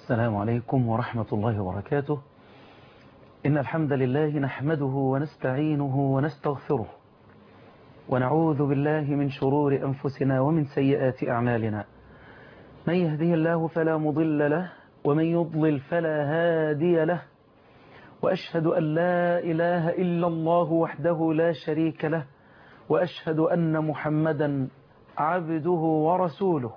السلام عليكم ورحمة الله وبركاته إن الحمد لله نحمده ونستعينه ونستغفره ونعوذ بالله من شرور أنفسنا ومن سيئات أعمالنا من يهده الله فلا مضل له ومن يضلل فلا هادي له وأشهد أن لا إله إلا الله وحده لا شريك له وأشهد أن محمدا عبده ورسوله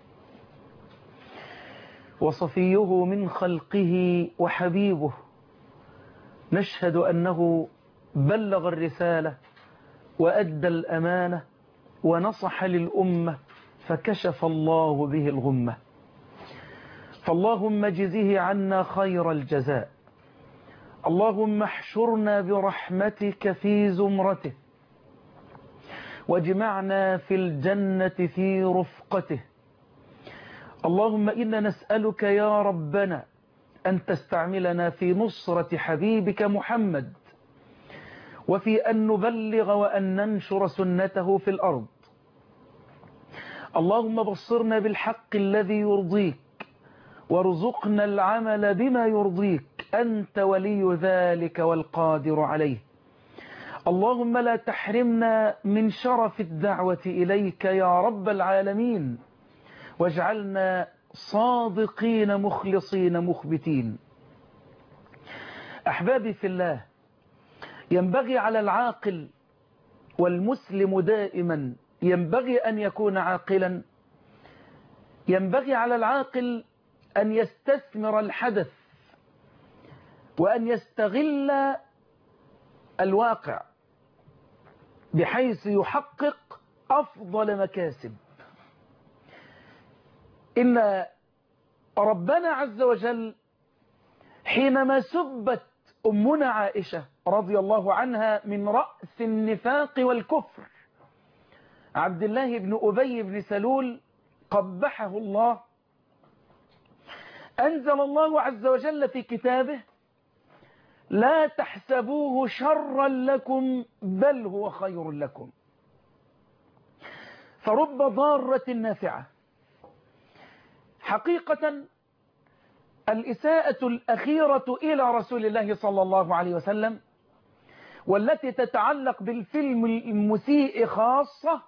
وصفيه من خلقه وحبيبه نشهد أنه بلغ الرسالة وأدى الأمانة ونصح للأمة فكشف الله به الغمة فاللهم جزه عنا خير الجزاء اللهم احشرنا برحمتك في زمرته واجمعنا في الجنة في رفقته اللهم إنا نسألك يا ربنا أن تستعملنا في نصرة حبيبك محمد وفي أن نبلغ وأن ننشر سنته في الأرض اللهم بصرنا بالحق الذي يرضيك وارزقنا العمل بما يرضيك أنت ولي ذلك والقادر عليه اللهم لا تحرمنا من شرف الدعوة إليك يا رب العالمين واجعلنا صادقين مخلصين مخبتين أحبابي في الله ينبغي على العاقل والمسلم دائما ينبغي أن يكون عاقلا ينبغي على العاقل أن يستثمر الحدث وأن يستغل الواقع بحيث يحقق أفضل مكاسب إن ربنا عز وجل حينما سبت أمنا عائشة رضي الله عنها من رأس النفاق والكفر عبد الله بن أبي بن سلول قبحه الله أنزل الله عز وجل في كتابه لا تحسبوه شرا لكم بل هو خير لكم فرب ضارة نافعة حقيقة الإساءة الأخيرة إلى رسول الله صلى الله عليه وسلم والتي تتعلق بالفيلم المسيء خاصة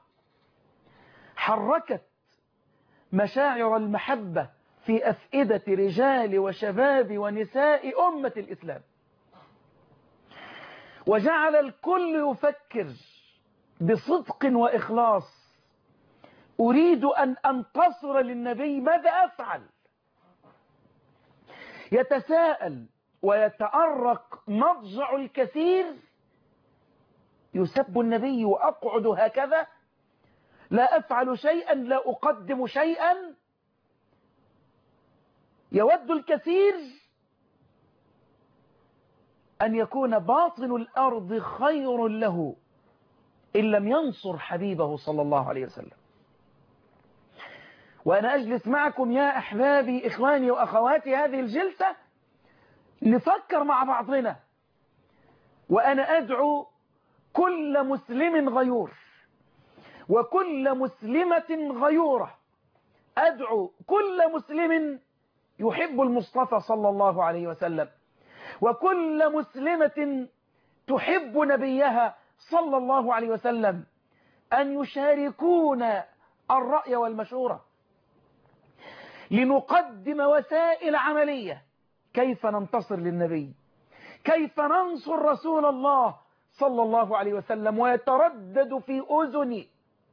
حركت مشاعر المحبة في أفئدة رجال وشباب ونساء أمة الإسلام وجعل الكل يفكر بصدق وإخلاص أريد أن أنتصر للنبي ماذا أفعل يتساءل ويتأرق مضجع الكثير يسب النبي وأقعد هكذا لا أفعل شيئا لا أقدم شيئا يود الكثير أن يكون باطن الأرض خير له إن لم ينصر حبيبه صلى الله عليه وسلم وأنا أجلس معكم يا أحبابي إخواني وأخواتي هذه الجلسة نفكر مع بعضنا وأنا أدعو كل مسلم غيور وكل مسلمة غيورة أدعو كل مسلم يحب المصطفى صلى الله عليه وسلم وكل مسلمة تحب نبيها صلى الله عليه وسلم أن يشاركون الرأي والمشورة لنقدم وسائل عملية كيف ننتصر للنبي كيف ننصر رسول الله صلى الله عليه وسلم ويتردد في أذني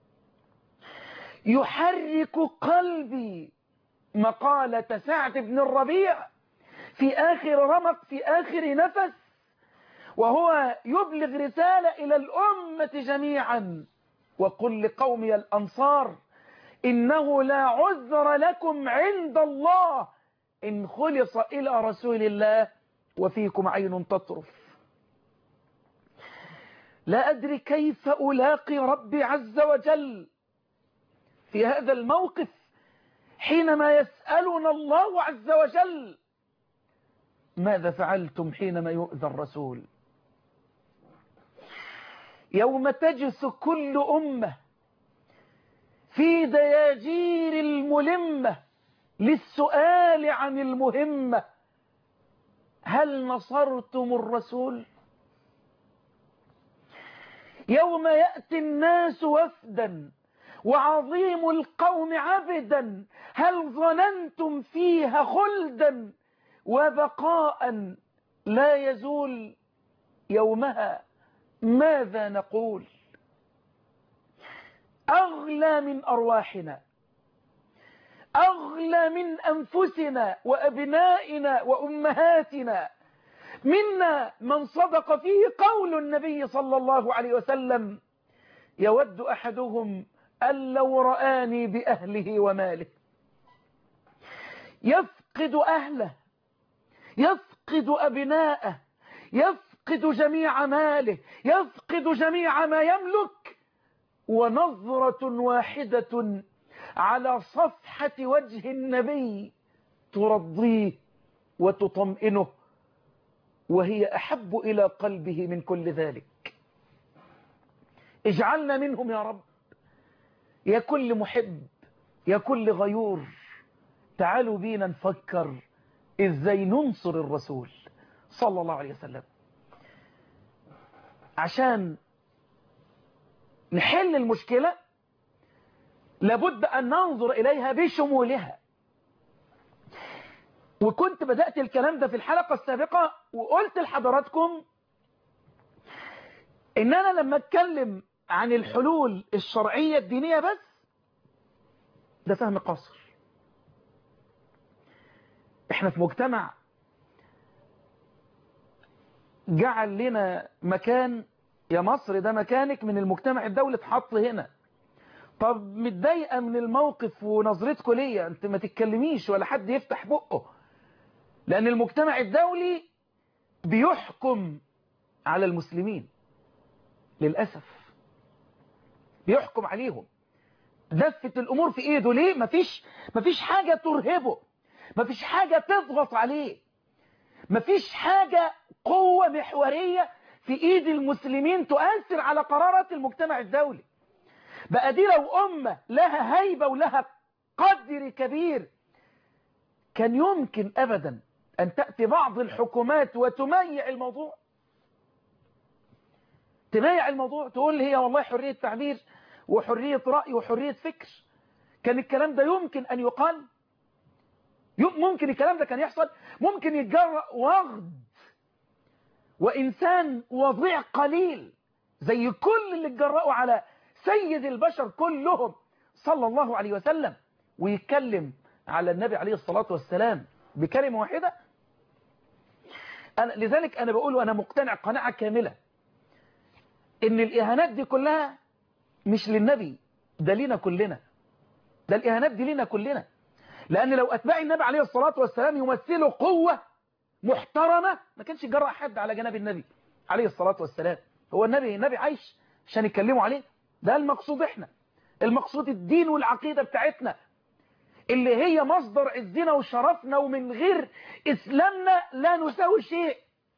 يحرك قلبي مقالة سعد بن الربيع في آخر رمق في آخر نفس وهو يبلغ رسالة إلى الأمة جميعا وقل لقومي الأنصار إنه لا عذر لكم عند الله إن خلص إلى رسول الله وفيكم عين تطرف لا أدري كيف ألاقي ربي عز وجل في هذا الموقف حينما يسألنا الله عز وجل ماذا فعلتم حينما يؤذى الرسول يوم تجس كل أمة في دياجير الملمة للسؤال عن المهمة هل نصرتم الرسول يوم يأتي الناس وفدا وعظيم القوم عبدا هل ظننتم فيها خلدا وبقاء لا يزول يومها ماذا نقول أغلى من أرواحنا أغلى من أنفسنا وأبنائنا وأمهاتنا منا من صدق فيه قول النبي صلى الله عليه وسلم يود أحدهم أن لو رآني بأهله وماله يفقد أهله يفقد أبناءه يفقد جميع ماله يفقد جميع ما يملك ونظرة واحدة على صفحة وجه النبي ترضيه وتطمئنه وهي أحب إلى قلبه من كل ذلك اجعلنا منهم يا رب يا كل محب يا كل غيور تعالوا بينا نفكر ازاي ننصر الرسول صلى الله عليه وسلم عشان نحل المشكلة لابد أن ننظر إليها بشمولها وكنت بدأت الكلام ده في الحلقة السابقة وقلت لحضراتكم إن أنا لما أتكلم عن الحلول الشرعية الدينية بس ده فهم قصر احنا في مجتمع جعل لنا مكان يا مصر ده مكانك من المجتمع الدولي اتحط هنا طب متضايقه من الموقف ونظرتكم ليا انت ما تتكلميش ولا حد يفتح بقه لان المجتمع الدولي بيحكم على المسلمين للأسف بيحكم عليهم دفة الأمور في إيده ليه مفيش, مفيش حاجة ترهبه مفيش حاجة تضغط عليه مفيش حاجة قوة محورية في إيد المسلمين تؤثر على قرارات المجتمع الدولي بقى دي لو أمة لها هيبة ولها قدر كبير كان يمكن أبدا أن تأتي بعض الحكومات وتميع الموضوع تميع الموضوع تقول هي والله حرية تعبير وحرية رأي وحرية فكر كان الكلام ده يمكن أن يقال ممكن الكلام ده كان يحصل ممكن يتجرأ وغد وإنسان وضيع قليل زي كل اللي اتجرأوا على سيد البشر كلهم صلى الله عليه وسلم ويتكلم على النبي عليه الصلاة والسلام بكلمة واحدة أنا لذلك أنا بقول وأنا مقتنع قناعة كاملة إن الإهانات دي كلها مش للنبي ده لينا كلنا ده الإهانات دي لينا كلنا لأن لو أتباع النبي عليه الصلاة والسلام يمثلوا قوة محترمة ما كانش يجرأ حد على جناب النبي عليه الصلاة والسلام هو النبي النبي عايش عشان يتكلموا عليه ده المقصود احنا المقصود الدين والعقيدة بتاعتنا اللي هي مصدر عزنا وشرفنا ومن غير إسلامنا لا نساوي شيء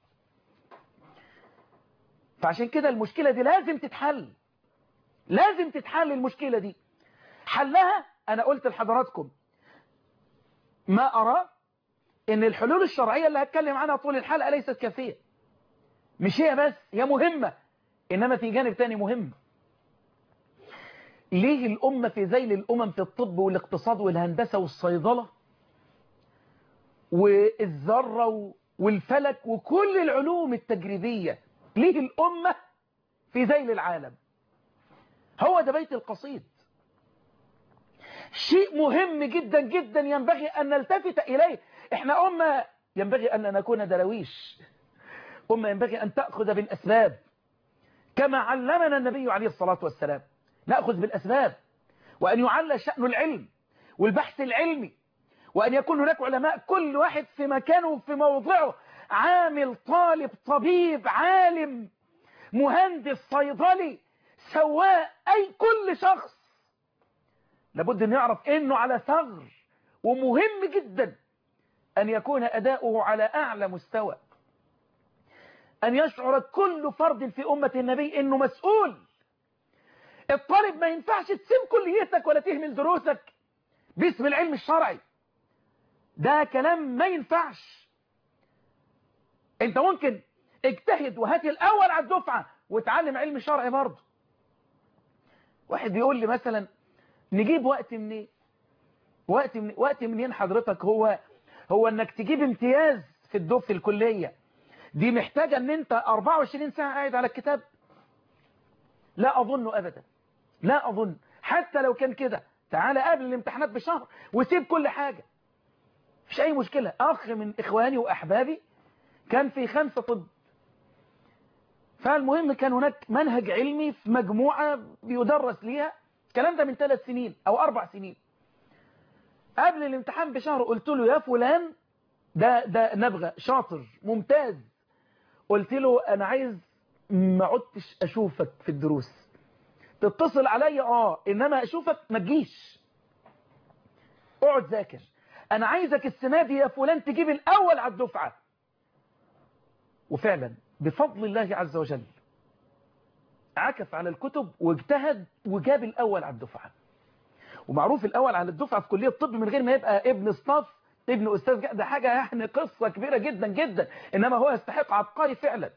فعشان كده المشكلة دي لازم تتحل لازم تتحل المشكلة دي حلها أنا قلت لحضراتكم ما أرى إن الحلول الشرعية اللي هتكلم عنها طول الحلقة ليست كافية مش هي بس هي مهمة إنما في جانب تاني مهم ليه الأمة في ذيل الأمم في الطب والاقتصاد والهندسة والصيدلة والذرة والفلك وكل العلوم التجريبية ليه الأمة في ذيل العالم هو ده بيت القصيد شيء مهم جدا جدا ينبغي أن نلتفت إليه احنا أمة ينبغي أن نكون درويش أمة ينبغي أن تأخذ بالأسباب كما علمنا النبي عليه الصلاة والسلام نأخذ بالأسباب وأن يعلى شأن العلم والبحث العلمي وأن يكون هناك علماء كل واحد في مكانه في موضعه عامل طالب طبيب عالم مهندس صيدلي سواء أي كل شخص لابد أن يعرف أنه على ثغر ومهم جدا أن يكون أداؤه على أعلى مستوى أن يشعر كل فرد في أمة النبي أنه مسؤول الطالب ما ينفعش تسيب كليتك ولا تهمل دروسك باسم العلم الشرعي ده كلام ما ينفعش انت ممكن اجتهد وهات الاول على الدفعة وتعلم علم شرعي برضه واحد بيقول لي مثلا نجيب وقت منين وقت من وقت منين حضرتك هو هو انك تجيب امتياز في الدف في الكلية دي محتاجة ان انت 24 ساعة قاعد على الكتاب لا اظن ابدا لا اظن حتى لو كان كده تعالى قبل الامتحانات بشهر وسيب كل حاجة مش اي مشكلة اخ من اخواني واحبابي كان في خمسة طب فالمهم كان هناك منهج علمي في مجموعة بيدرس ليها الكلام ده من ثلاث سنين او اربع سنين قبل الامتحان بشهر قلت له يا فلان ده ده نبغى شاطر ممتاز قلت له انا عايز ما عدتش اشوفك في الدروس تتصل عليا اه انما اشوفك ما تجيش اقعد ذاكر انا عايزك السنه دي يا فلان تجيب الاول على الدفعه وفعلا بفضل الله عز وجل عكف على الكتب واجتهد وجاب الاول على الدفعه ومعروف الاول على الدفعه في كليه الطب من غير ما يبقى ابن ستاف ابن استاذ ده حاجه يعني قصه كبيره جدا جدا انما هو يستحق عبقري فعلا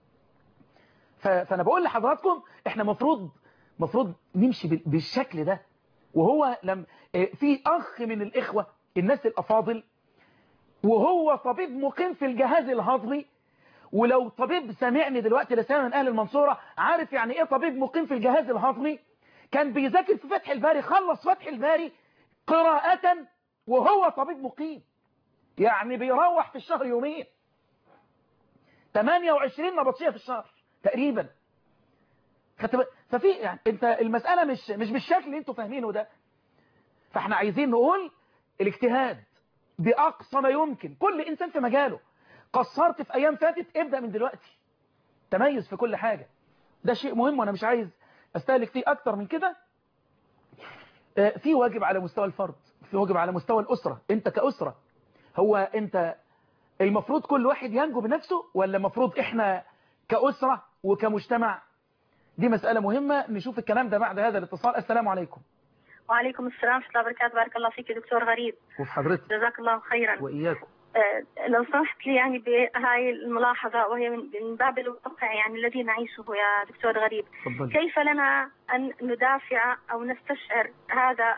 فانا بقول لحضراتكم احنا مفروض مفروض نمشي بالشكل ده وهو لم في اخ من الاخوه الناس الافاضل وهو طبيب مقيم في الجهاز الهضمي ولو طبيب سامعني دلوقتي لسامع من اهل المنصوره عارف يعني ايه طبيب مقيم في الجهاز الهضمي كان بيذاكر في فتح الباري خلص فتح الباري قراءة وهو طبيب مقيم يعني بيروح في الشهر يومين 28 نبطشية في الشهر تقريبا ففي يعني انت المسألة مش مش بالشكل اللي انتوا فاهمينه ده فاحنا عايزين نقول الاجتهاد بأقصى ما يمكن كل إنسان في مجاله قصرت في أيام فاتت ابدأ من دلوقتي تميز في كل حاجة ده شيء مهم وأنا مش عايز استهلك فيه اكتر من كده في واجب على مستوى الفرد في واجب على مستوى الاسره انت كاسره هو انت المفروض كل واحد ينجو بنفسه ولا المفروض احنا كاسره وكمجتمع دي مساله مهمه نشوف الكلام ده بعد هذا الاتصال السلام عليكم وعليكم السلام ورحمه الله وبركاته بارك الله فيك يا دكتور غريب وفي حضرتك جزاك الله خيرا واياكم آه لو سمحت لي يعني بهاي الملاحظة وهي من باب الواقع يعني الذي نعيشه يا دكتور غريب فضل. كيف لنا أن ندافع أو نستشعر هذا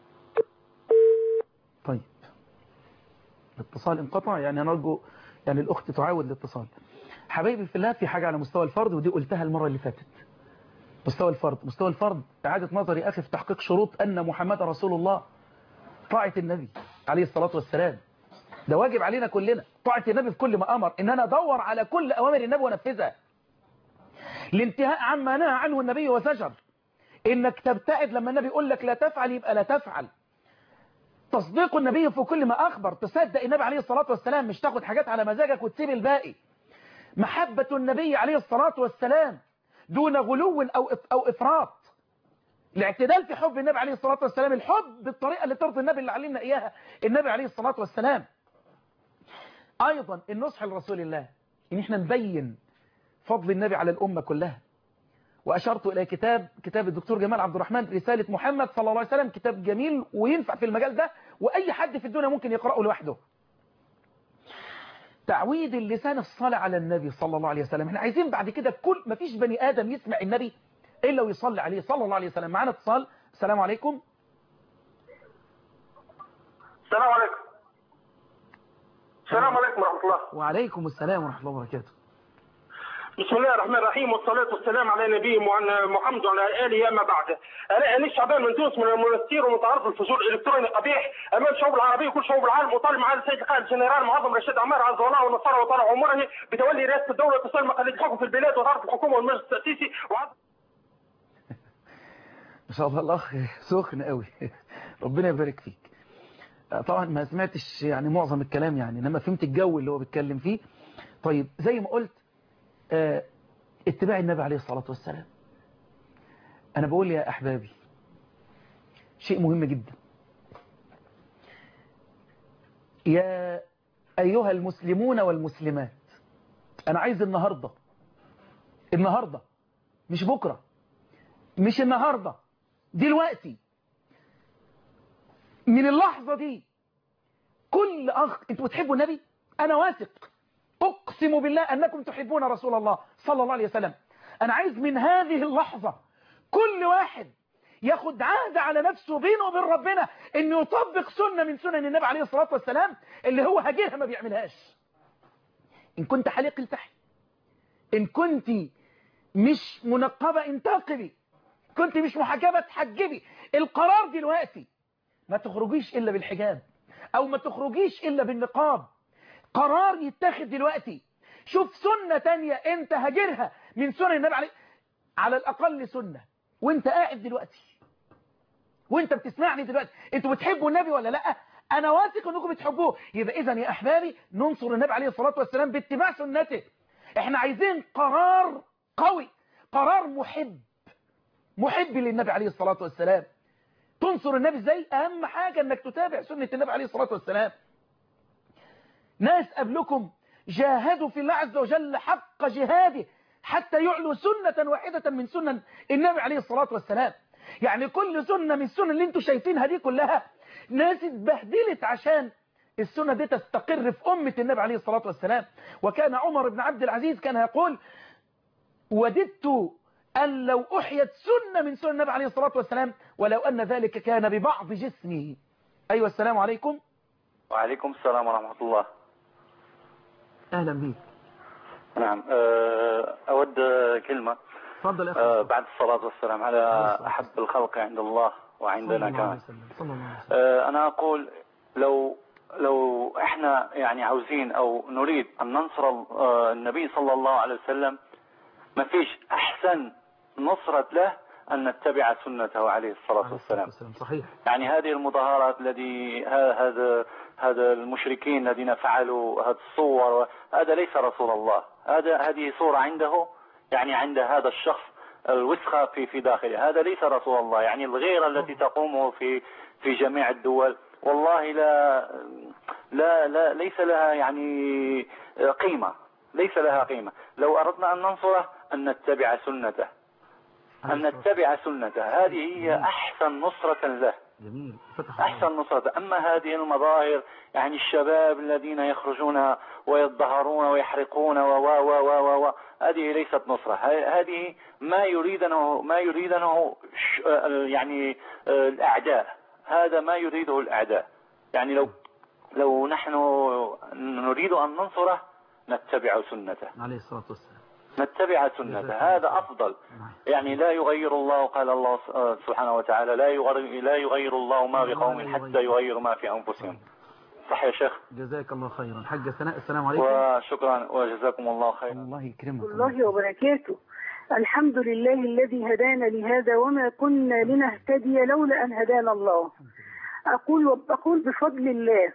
طيب الاتصال انقطع يعني نرجو يعني الأخت تعاود الاتصال حبايبي في الله في حاجة على مستوى الفرد ودي قلتها المرة اللي فاتت مستوى الفرد مستوى الفرد إعادة نظري أخي في تحقيق شروط أن محمد رسول الله طاعة النبي عليه الصلاة والسلام ده واجب علينا كلنا طاعة النبي في كل ما أمر إن أنا أدور على كل أوامر النبي ونفذها الانتهاء عما نهى عنه النبي وزجر إنك تبتعد لما النبي يقول لك لا تفعل يبقى لا تفعل تصديق النبي في كل ما أخبر تصدق النبي عليه الصلاة والسلام مش تاخد حاجات على مزاجك وتسيب الباقي محبة النبي عليه الصلاة والسلام دون غلو أو أو إفراط الاعتدال في حب النبي عليه الصلاة والسلام الحب بالطريقة اللي ترضي النبي اللي علمنا إياها النبي عليه الصلاة والسلام أيضا النصح لرسول الله إن إحنا نبين فضل النبي على الأمة كلها وأشرت إلى كتاب كتاب الدكتور جمال عبد الرحمن رسالة محمد صلى الله عليه وسلم كتاب جميل وينفع في المجال ده وأي حد في الدنيا ممكن يقرأه لوحده تعويد اللسان الصلاة على النبي صلى الله عليه وسلم احنا عايزين بعد كده كل ما فيش بني آدم يسمع النبي إلا ويصلي عليه صلى الله عليه وسلم معنا اتصال السلام عليكم السلام عليكم السلام عليكم ورحمة الله وعليكم السلام ورحمة الله وبركاته بسم الله الرحمن الرحيم والصلاة والسلام على نبي محمد وعلى آله أما بعد أنا أنيس شعبان من تونس من المنستير ومتعرض الفجور الإلكتروني قبيح أمام الشعوب العربية وكل شعوب العالم وطالب معالي السيد القائد الجنرال معظم رشيد عمار عز الله ونصره وطال عمره بتولي رئاسة الدولة وتصل مقاليد الحكم في البلاد وطارة الحكومة والمجلس التأسيسي وعظم ما شاء الله الأخ سخن قوي ربنا يبارك فيك طبعا ما سمعتش يعني معظم الكلام يعني انما فهمت الجو اللي هو بيتكلم فيه طيب زي ما قلت اه اتباع النبي عليه الصلاة والسلام انا بقول يا احبابي شيء مهم جدا يا ايها المسلمون والمسلمات انا عايز النهاردة النهاردة مش بكرة مش النهاردة دلوقتي من اللحظة دي كل أخ أنتوا بتحبوا النبي أنا واثق أقسم بالله أنكم تحبون رسول الله صلى الله عليه وسلم أنا عايز من هذه اللحظة كل واحد ياخد عهد على نفسه بينه وبين ربنا انه يطبق سنة من سنن النبي عليه الصلاة والسلام اللي هو هجيرها ما بيعملهاش ان كنت حليق التحي ان كنت مش منقبة انتقبي كنت مش محجبة تحجبي القرار دلوقتي ما تخرجيش الا بالحجاب او ما تخرجيش الا بالنقاب قرار يتاخد دلوقتي شوف سنة تانية انت هاجرها من سنن النبي عليه على الاقل سنة وانت قاعد دلوقتي وانت بتسمعني دلوقتي انتوا بتحبوا النبي ولا لا انا واثق انكم بتحبوه يبقى اذا يا احبابي ننصر النبي عليه الصلاة والسلام باتباع سنته احنا عايزين قرار قوي قرار محب محب للنبي عليه الصلاة والسلام تنصر النبي ازاي اهم حاجة انك تتابع سنة النبي عليه الصلاة والسلام ناس قبلكم جاهدوا في الله عز وجل حق جهاده حتى يعلوا سنة واحدة من سنن النبي عليه الصلاة والسلام يعني كل سنة من السنن اللي انتوا شايفينها دي كلها ناس اتبهدلت عشان السنة دي تستقر في أمة النبي عليه الصلاة والسلام وكان عمر بن عبد العزيز كان يقول وددت أن لو أحيت سنة من سنن النبي عليه الصلاة والسلام ولو أن ذلك كان ببعض جسمي أيوة السلام عليكم وعليكم السلام ورحمة الله أهلا بيك نعم أه، أود كلمة تفضل يا أخي أه، بعد الصلاة والسلام على أحب الخلق عند الله وعندنا كمان صلى الله عليه وسلم أه، أنا أقول لو لو إحنا يعني عاوزين أو نريد أن ننصر أه، النبي صلى الله عليه وسلم ما فيش أحسن نصرة له أن نتبع سنته عليه الصلاة والسلام صحيح يعني هذه المظاهرات الذي ه- هذا هذا المشركين الذين فعلوا هذه الصور هذا ليس رسول الله هذا هذه صورة عنده يعني عند هذا الشخص الوسخة في في داخله هذا ليس رسول الله يعني الغيرة التي تقوم في في جميع الدول والله لا لا لا ليس لها يعني قيمة ليس لها قيمة لو أردنا أن ننصره أن نتبع سنته أن نتبع سنته هذه هي أحسن نصرة له جميل فتح أحسن نصرة أما هذه المظاهر يعني الشباب الذين يخرجون ويظهرون ويحرقون و و و و و و هذه ليست نصرة ه- هذه ما يريدنه ما يريدنه ش- آه، يعني آه، الأعداء هذا ما يريده الأعداء يعني لو لو نحن نريد أن ننصره نتبع سنته عليه الصلاة والسلام نتبع سنته هذا أفضل يعني لا يغير الله قال الله س- سبحانه وتعالى لا يغير, لا يغير الله ما بقوم حتى يغيروا ما في أنفسهم صح يا شيخ جزاك الله خيرا حاجة سناء السلام عليكم وشكرا وجزاكم الله خيرا الله يكرمك الله وبركاته الحمد لله الذي هدانا لهذا وما كنا لنهتدي لولا أن هدانا الله أقول أقول بفضل الله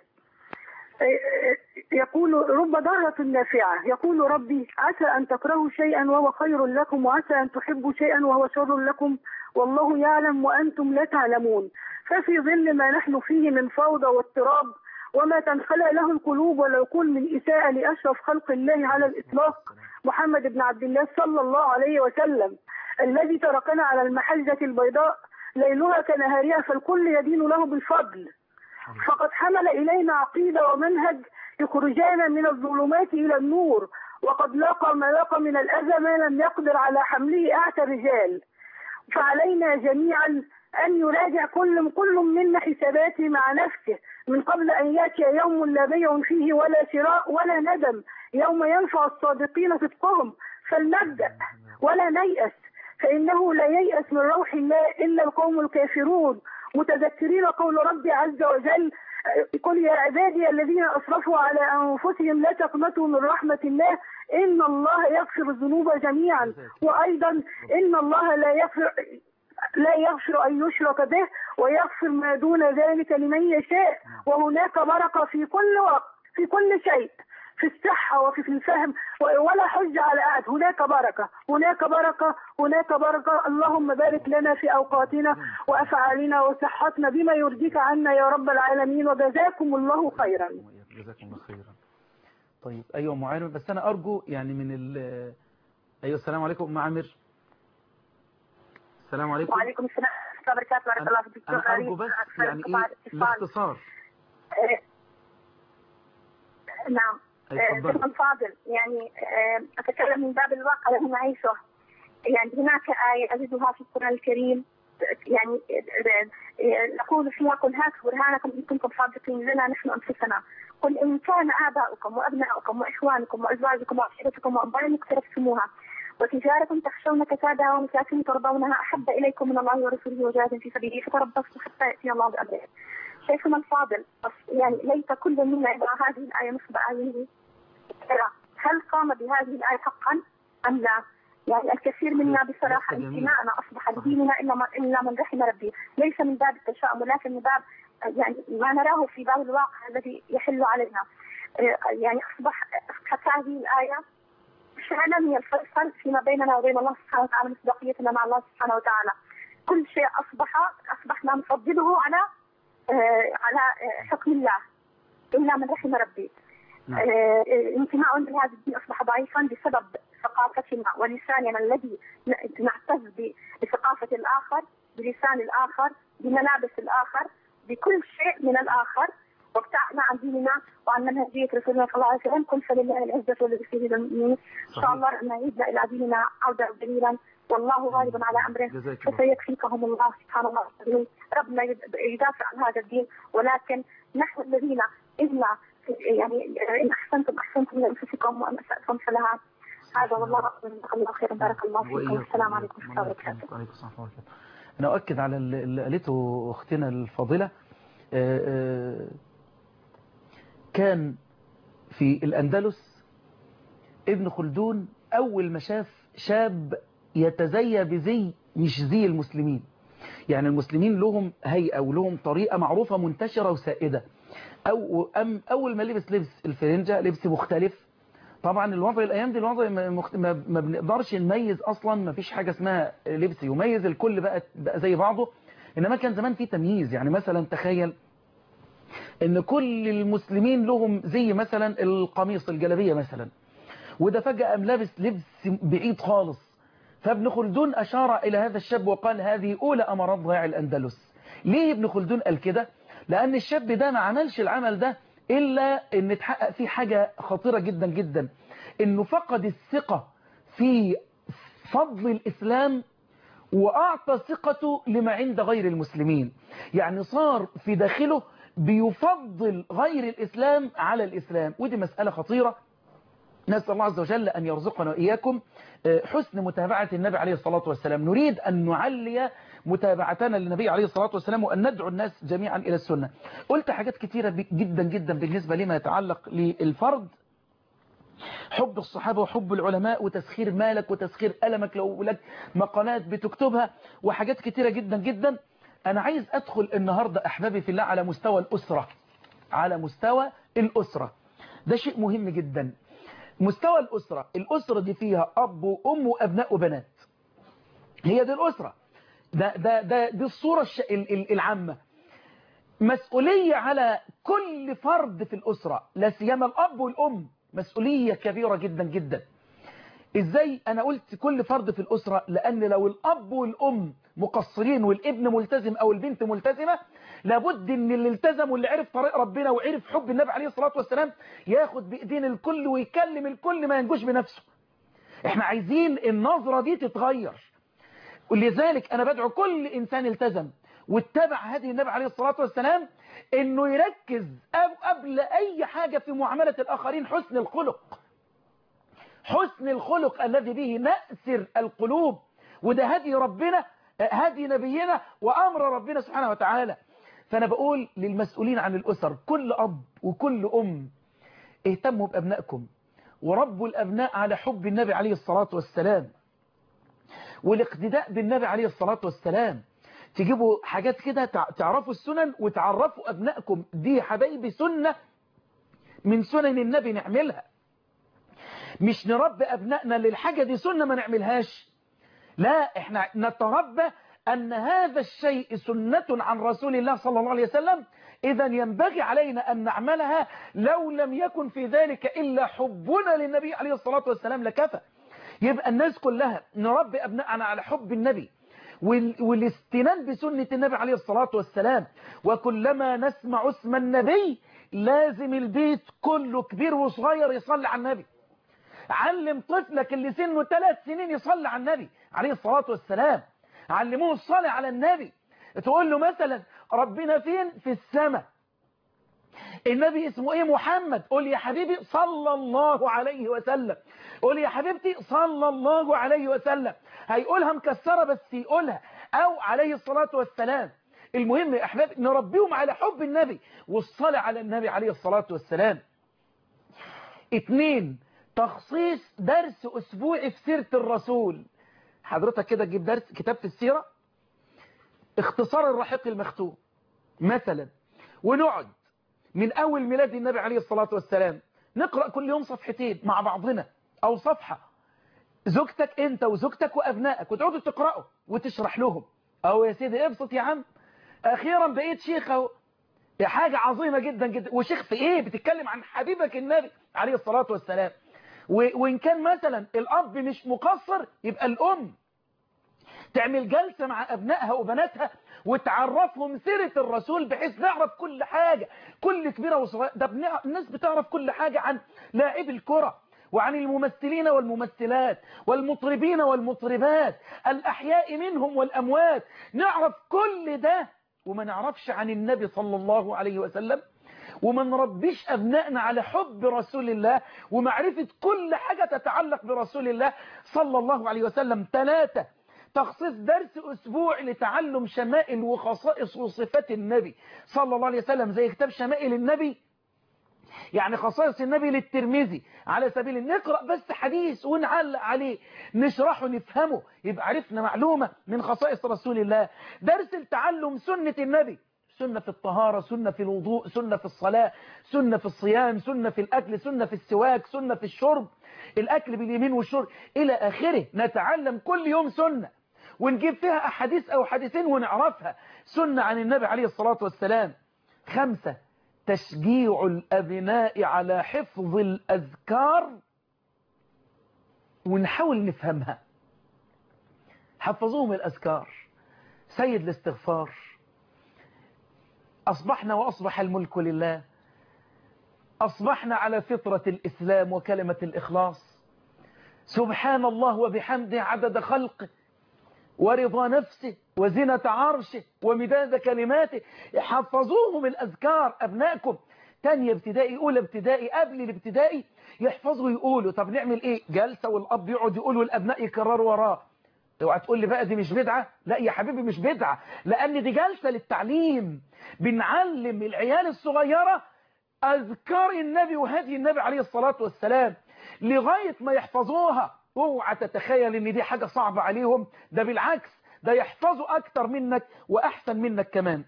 يقول رب ضارة نافعة يقول ربي عسى أن تكرهوا شيئا وهو خير لكم وعسى أن تحبوا شيئا وهو شر لكم والله يعلم وأنتم لا تعلمون ففي ظل ما نحن فيه من فوضى واضطراب وما تنخلع له القلوب والعقول من إساءة لأشرف خلق الله على الإطلاق محمد بن عبد الله صلى الله عليه وسلم الذي تركنا على المحجة البيضاء ليلها كنهارها فالكل يدين له بالفضل فقد حمل إلينا عقيدة ومنهج يخرجانا من الظلمات إلى النور وقد لاقى ما لاقى من الأذى ما لم يقدر على حمله أعتى الرجال فعلينا جميعا أن يراجع كل كل منا حساباته مع نفسه من قبل أن يأتي يوم لا بيع فيه ولا شراء ولا ندم يوم ينفع الصادقين صدقهم فلنبدأ ولا نيأس فإنه لا ييأس من روح الله إلا القوم الكافرون متذكرين قول ربي عز وجل قل يا عبادي الذين أسرفوا على أنفسهم لا تقنطوا من رحمة الله إن الله يغفر الذنوب جميعا وأيضا إن الله لا يغفر لا يغفر أن يشرك به ويغفر ما دون ذلك لمن يشاء وهناك بركة في كل وقت في كل شيء في الصحة وفي في الفهم ولا حج على أحد هناك بركة هناك بركة هناك بركة اللهم بارك لنا في أوقاتنا وأفعالنا وصحتنا بما يرضيك عنا يا رب العالمين وجزاكم الله خيرا جزاكم الله خيرا طيب أيوة معاون بس أنا أرجو يعني من ال أيوة السلام عليكم أم عامر السلام عليكم وعليكم السلام ورحمة الله وبركاته بارك الله أنا, فيك دكتور أنا أرجو غريب. بس أحسن يعني طبعاً إيه اتصال. باختصار إيه، نعم اتفضلي. شيخ الفاضل يعني آه، أتكلم من باب الواقع الذي نعيشه يعني هناك آية أجدها في القرآن الكريم يعني آه، آه، نقول فيها قل هاتوا برهانكم إن كنتم صادقين لنا نحن أنفسنا قل إن كان آباؤكم وأبناؤكم وإخوانكم وأزواجكم وعشيرتكم وأموال اقترفتموها وتجارة تخشون كسادها ومساكن ترضونها أحب إليكم من الله ورسوله وجاهد في سبيله فتربصوا حتى يأتي الله بأمره شيخنا الفاضل يعني ليس كل منا يضع هذه الآية نصب أعينه ترى هل قام بهذه الآية حقا أم لا؟ يعني الكثير منا بصراحة جميل. انتماءنا أصبح لديننا إلا من, إلا من رحم ربي ليس من باب التشاؤم ولكن من باب يعني ما نراه في باب الواقع الذي يحل علينا آه، يعني أصبح أصبحت هذه الآية فعلا هي الفيصل فيما بيننا وبين الله سبحانه وتعالى مصداقيتنا مع الله سبحانه وتعالى كل شيء أصبح أصبحنا نفضله على آه، على آه، حكم الله إلا من رحم ربي نعم. آه، آه، انتماؤنا لهذا الدين أصبح ضعيفا بسبب ثقافتنا ولساننا الذي ن- نعتز ب- بثقافة الآخر بلسان الآخر بملابس الآخر بكل شيء من الآخر وابتعدنا عن ديننا وعن منهجية رسولنا صلى الله عليه وسلم قل فلله العزة والذي للمؤمنين إن شاء صحيح. الله أن نعيد إلى ديننا عودة جميلا والله غالب على أمره جزاك الله. فسيكفيكهم الله سبحان الله العظيم. ربنا يد- يدافع عن هذا الدين ولكن نحن الذين إلا يعني إن أحسنتم أحسنتم لأنفسكم وإن أسأتم فلها هذا والله أعلم جزاك الله خيرا بارك الله فيكم وإياكم. والسلام عليكم ورحمة الله الله وبركاته يكرمك. وعليكم السلام ورحمة الله وبركاته. أنا أؤكد على اللي اللي قالته أختنا الفاضلة آه، آه، كان في الأندلس ابن خلدون أول ما شاف شاب يتزيى بزي مش زي المسلمين يعني المسلمين لهم هيئة ولهم طريقة معروفة منتشرة وسائدة أو أم أول ما لبس لبس الفرنجة لبس مختلف طبعا الوضع الايام دي الوضع ما, مخت... ما... ما بنقدرش نميز اصلا ما فيش حاجه اسمها لبس يميز الكل بقى بقى زي بعضه انما كان زمان في تمييز يعني مثلا تخيل ان كل المسلمين لهم زي مثلا القميص الجلابيه مثلا وده فجاه قام لابس لبس بعيد خالص فابن خلدون اشار الى هذا الشاب وقال هذه اولى امارات ضياع الاندلس ليه ابن خلدون قال كده لان الشاب ده ما عملش العمل ده إلا أن تحقق فيه حاجة خطيرة جدا جدا أنه فقد الثقة في فضل الإسلام وأعطى ثقته لما عند غير المسلمين يعني صار في داخله بيفضل غير الإسلام على الإسلام ودي مسألة خطيرة نسأل الله عز وجل أن يرزقنا وإياكم حسن متابعة النبي عليه الصلاة والسلام نريد أن نعلي متابعتنا للنبي عليه الصلاة والسلام وأن ندعو الناس جميعا إلى السنة قلت حاجات كثيرة جدا جدا بالنسبة لما يتعلق للفرد حب الصحابة وحب العلماء وتسخير مالك وتسخير ألمك لو لك مقالات بتكتبها وحاجات كثيرة جدا جدا أنا عايز أدخل النهاردة أحبابي في الله على مستوى الأسرة على مستوى الأسرة ده شيء مهم جدا مستوى الأسرة الأسرة دي فيها أب وأم وأبناء وبنات هي دي الأسرة ده ده ده دي الصورة الش... العامة مسؤولية على كل فرد في الأسرة لا سيما الأب والأم مسؤولية كبيرة جدا جدا إزاي أنا قلت كل فرد في الأسرة لأن لو الأب والأم مقصرين والابن ملتزم أو البنت ملتزمة لابد ان اللي التزم واللي عرف طريق ربنا وعرف حب النبي عليه الصلاة والسلام ياخد بإيدين الكل ويكلم الكل ما ينجوش بنفسه احنا عايزين النظرة دي تتغير ولذلك انا بدعو كل انسان التزم واتبع هذه النبي عليه الصلاة والسلام انه يركز أو قبل اي حاجة في معاملة الاخرين حسن الخلق حسن الخلق الذي به نأسر القلوب وده هدي ربنا هدي نبينا وامر ربنا سبحانه وتعالى فأنا بقول للمسؤولين عن الأسر كل أب وكل أم اهتموا بأبنائكم وربوا الأبناء على حب النبي عليه الصلاة والسلام والاقتداء بالنبي عليه الصلاة والسلام تجيبوا حاجات كده تعرفوا السنن وتعرفوا أبنائكم دي حبايبي سنة من سنن النبي نعملها مش نربي أبنائنا للحاجة دي سنة ما نعملهاش لا احنا نتربى أن هذا الشيء سنة عن رسول الله صلى الله عليه وسلم إذا ينبغي علينا أن نعملها لو لم يكن في ذلك إلا حبنا للنبي عليه الصلاة والسلام لكفى يبقى الناس كلها نربي أبنائنا على حب النبي والاستنان بسنة النبي عليه الصلاة والسلام وكلما نسمع اسم النبي لازم البيت كله كبير وصغير يصلي على النبي علم طفلك اللي سنه ثلاث سنين يصلي على النبي عليه الصلاة والسلام علموه الصلاة على النبي تقول له مثلا ربنا فين في السماء النبي اسمه ايه محمد قول يا حبيبي صلى الله عليه وسلم قول يا حبيبتي صلى الله عليه وسلم هيقولها مكسرة بس يقولها او عليه الصلاة والسلام المهم يا احباب نربيهم على حب النبي والصلاة على النبي عليه الصلاة والسلام اتنين تخصيص درس اسبوعي في سيرة الرسول حضرتك كده تجيب درس كتاب في السيرة اختصار الرحيق المختوم مثلا ونقعد من أول ميلاد النبي عليه الصلاة والسلام نقرأ كل يوم صفحتين مع بعضنا أو صفحة زوجتك أنت وزوجتك وأبنائك وتقعدوا تقرأوا وتشرح لهم أو يا سيدي ابسط يا عم أخيرا بقيت شيخ أهو حاجة عظيمة جدا جدا وشيخ في إيه بتتكلم عن حبيبك النبي عليه الصلاة والسلام وإن كان مثلا الأب مش مقصر يبقى الأم تعمل جلسة مع أبنائها وبناتها وتعرفهم سيرة الرسول بحيث نعرف كل حاجة كل كبيرة وصغيرة ده الناس بتعرف كل حاجة عن لاعب الكرة وعن الممثلين والممثلات والمطربين والمطربات الأحياء منهم والأموات نعرف كل ده وما نعرفش عن النبي صلى الله عليه وسلم وما نربيش أبنائنا على حب رسول الله ومعرفة كل حاجة تتعلق برسول الله صلى الله عليه وسلم ثلاثة تخصيص درس أسبوع لتعلم شمائل وخصائص وصفات النبي صلى الله عليه وسلم زي كتاب شمائل النبي يعني خصائص النبي للترمذي على سبيل نقرأ بس حديث ونعلق عليه نشرحه نفهمه يبقى عرفنا معلومة من خصائص رسول الله درس التعلم سنة النبي سنة في الطهارة سنة في الوضوء سنة في الصلاة سنة في الصيام سنة في الأكل سنة في السواك سنة في الشرب الأكل باليمين والشرب إلى آخره نتعلم كل يوم سنة ونجيب فيها أحاديث أو حديثين ونعرفها سنة عن النبي عليه الصلاة والسلام خمسة تشجيع الأبناء على حفظ الأذكار ونحاول نفهمها حفظوهم الأذكار سيد الاستغفار أصبحنا وأصبح الملك لله أصبحنا على فطرة الإسلام وكلمة الإخلاص سبحان الله وبحمده عدد خلقه ورضا نفسه وزنة عرشه ومداد كلماته حفظوهم الأذكار أبنائكم تانية ابتدائي أولى ابتدائي قبل الابتدائي يحفظوا يقولوا طب نعمل ايه جلسة والأب يقعد يقول والأبناء يكرروا وراه اوعى تقول لي بقى دي مش بدعة لا يا حبيبي مش بدعة لأن دي جلسة للتعليم بنعلم العيال الصغيرة أذكار النبي وهدي النبي عليه الصلاة والسلام لغاية ما يحفظوها اوعى تتخيل ان دي حاجة صعبة عليهم ده بالعكس ده يحفظوا اكتر منك واحسن منك كمان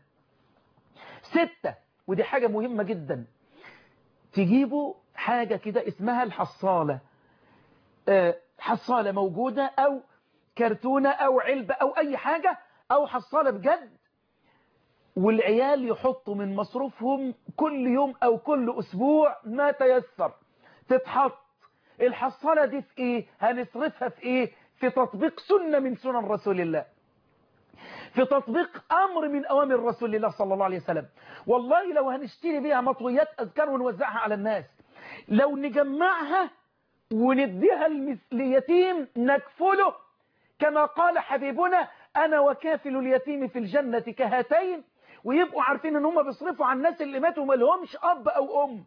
ستة ودي حاجة مهمة جدا تجيبوا حاجة كده اسمها الحصالة أه حصالة موجودة او كرتونة او علبة او اي حاجة او حصالة بجد والعيال يحطوا من مصروفهم كل يوم او كل اسبوع ما تيسر تتحط الحصالة دي في ايه هنصرفها في ايه في تطبيق سنة من سنن رسول الله في تطبيق امر من اوامر رسول الله صلى الله عليه وسلم والله لو هنشتري بيها مطويات اذكار ونوزعها على الناس لو نجمعها ونديها ليتيم نكفله كما قال حبيبنا انا وكافل اليتيم في الجنة كهاتين ويبقوا عارفين ان هم بيصرفوا على الناس اللي ماتوا ما لهمش اب او ام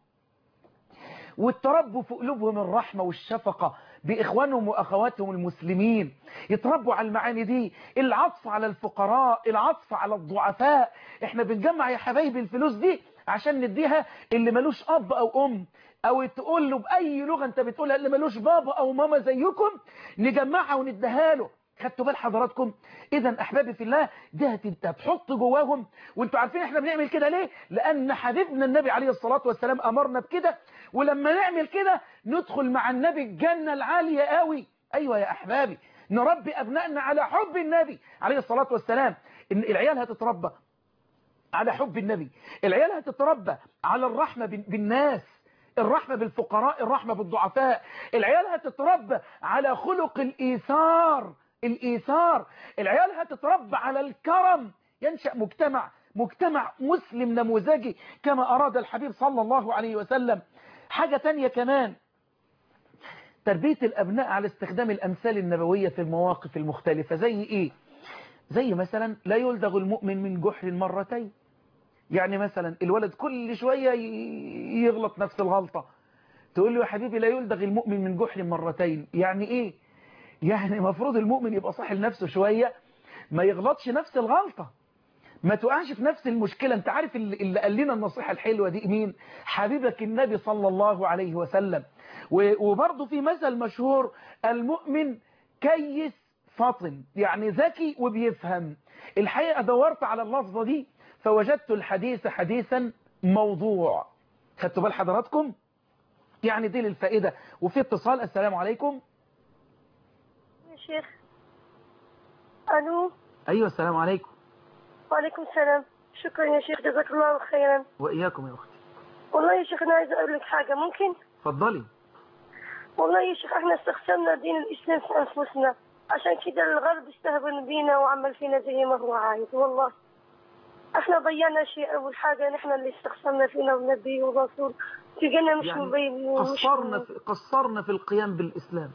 والتربوا في قلوبهم الرحمة والشفقة بإخوانهم وأخواتهم المسلمين يتربوا على المعاني دي العطف على الفقراء العطف على الضعفاء احنا بنجمع يا حبايبي الفلوس دي عشان نديها اللي ملوش أب أو أم أو تقول له بأي لغة أنت بتقولها اللي ملوش بابا أو ماما زيكم نجمعها ونديها له خدتوا بال حضراتكم اذا احبابي في الله دي هتحط جواهم وانتوا عارفين احنا بنعمل كده ليه لان حبيبنا النبي عليه الصلاة والسلام امرنا بكده ولما نعمل كده ندخل مع النبي الجنة العالية قوي ايوه يا احبابي نربي ابنائنا على حب النبي عليه الصلاة والسلام ان العيال هتتربى على حب النبي العيال هتتربى على الرحمة بالناس الرحمة بالفقراء الرحمة بالضعفاء العيال هتتربى على خلق الإيثار الإيثار العيال هتتربى على الكرم ينشأ مجتمع مجتمع مسلم نموذجي كما أراد الحبيب صلى الله عليه وسلم حاجة تانية كمان تربية الأبناء على استخدام الأمثال النبوية في المواقف المختلفة زي إيه؟ زي مثلا لا يلدغ المؤمن من جحر مرتين يعني مثلا الولد كل شوية يغلط نفس الغلطة تقول له يا حبيبي لا يلدغ المؤمن من جحر مرتين يعني إيه؟ يعني مفروض المؤمن يبقى صاحي لنفسه شوية ما يغلطش نفس الغلطة ما تقعش في نفس المشكلة انت عارف اللي قال لنا النصيحة الحلوة دي مين حبيبك النبي صلى الله عليه وسلم وبرضه في مثل مشهور المؤمن كيس فطن يعني ذكي وبيفهم الحقيقة دورت على اللفظة دي فوجدت الحديث حديثا موضوع خدتوا بال حضراتكم يعني دي للفائدة وفي اتصال السلام عليكم يا شيخ ألو أيوة السلام عليكم وعليكم السلام شكرا يا شيخ جزاك الله خيرا وإياكم يا أختي والله يا شيخ أنا عايز أقول لك حاجة ممكن اتفضلي والله يا شيخ احنا استخسرنا دين الإسلام في أنفسنا عشان كده الغرب استهبل بينا وعمل فينا زي ما هو عايز والله احنا ضيعنا شيء أول حاجة نحن اللي استخسرنا فينا والنبي والرسول تجينا مش يعني مبين مش قصرنا في قصرنا في القيام بالإسلام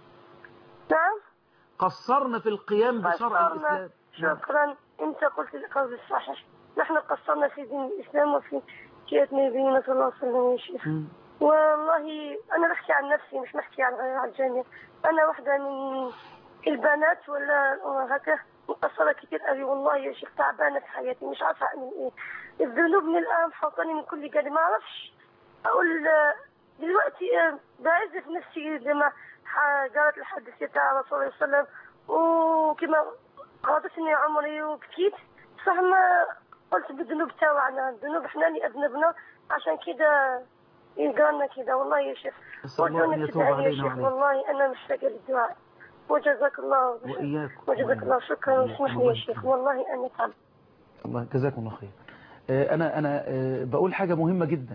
نعم قصرنا في القيام بشرع قصرنا. الإسلام نعم. شكرا انت قلت القول الصحيح نحن قصرنا في دين الاسلام وفي جهة نبينا صلى الله عليه وسلم يا شيخ مم. والله انا بحكي عن نفسي مش بحكي عن عن الجميع انا واحدة من البنات ولا هكا مقصرة كتير قوي والله يا شيخ تعبانة في حياتي مش عارفة اعمل ايه الذنوب من الان حاطاني من كل جانب ما اعرفش اقول آه، دلوقتي آه، بعزف نفسي لما ح- قالت الحديث تاع الرسول صلى الله عليه وسلم وكما غاضتني عمري وبكيت صح ما قلت بالذنوب تاعنا الذنوب احنا اللي اذنبنا عشان كده يلقانا كده والله يا شيخ أسأل الله أن وادعوني يتوب بالدعاء يا علينا شيخ وعليكم والله انا محتاجه للدعاء وجزاك الله وإياكم وجزاك الله شكرا واسمح لي يا شيخ والله انا تعبت الله جزاكم الله خير آه، أنا أنا آه، بقول حاجة مهمة جدا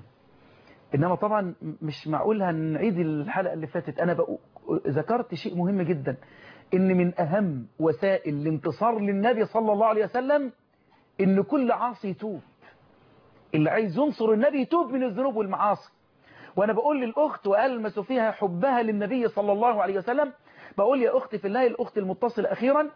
إنما طبعا مش معقول هنعيد الحلقة اللي فاتت أنا بقول ذكرت شيء مهم جدا إن من أهم وسائل الانتصار للنبي صلى الله عليه وسلم إن كل عاصي يتوب اللي عايز ينصر النبي يتوب من الذنوب والمعاصي وأنا بقول للأخت وألمس فيها حبها للنبي صلى الله عليه وسلم بقول يا أختي في الله الأخت المتصلة أخيرا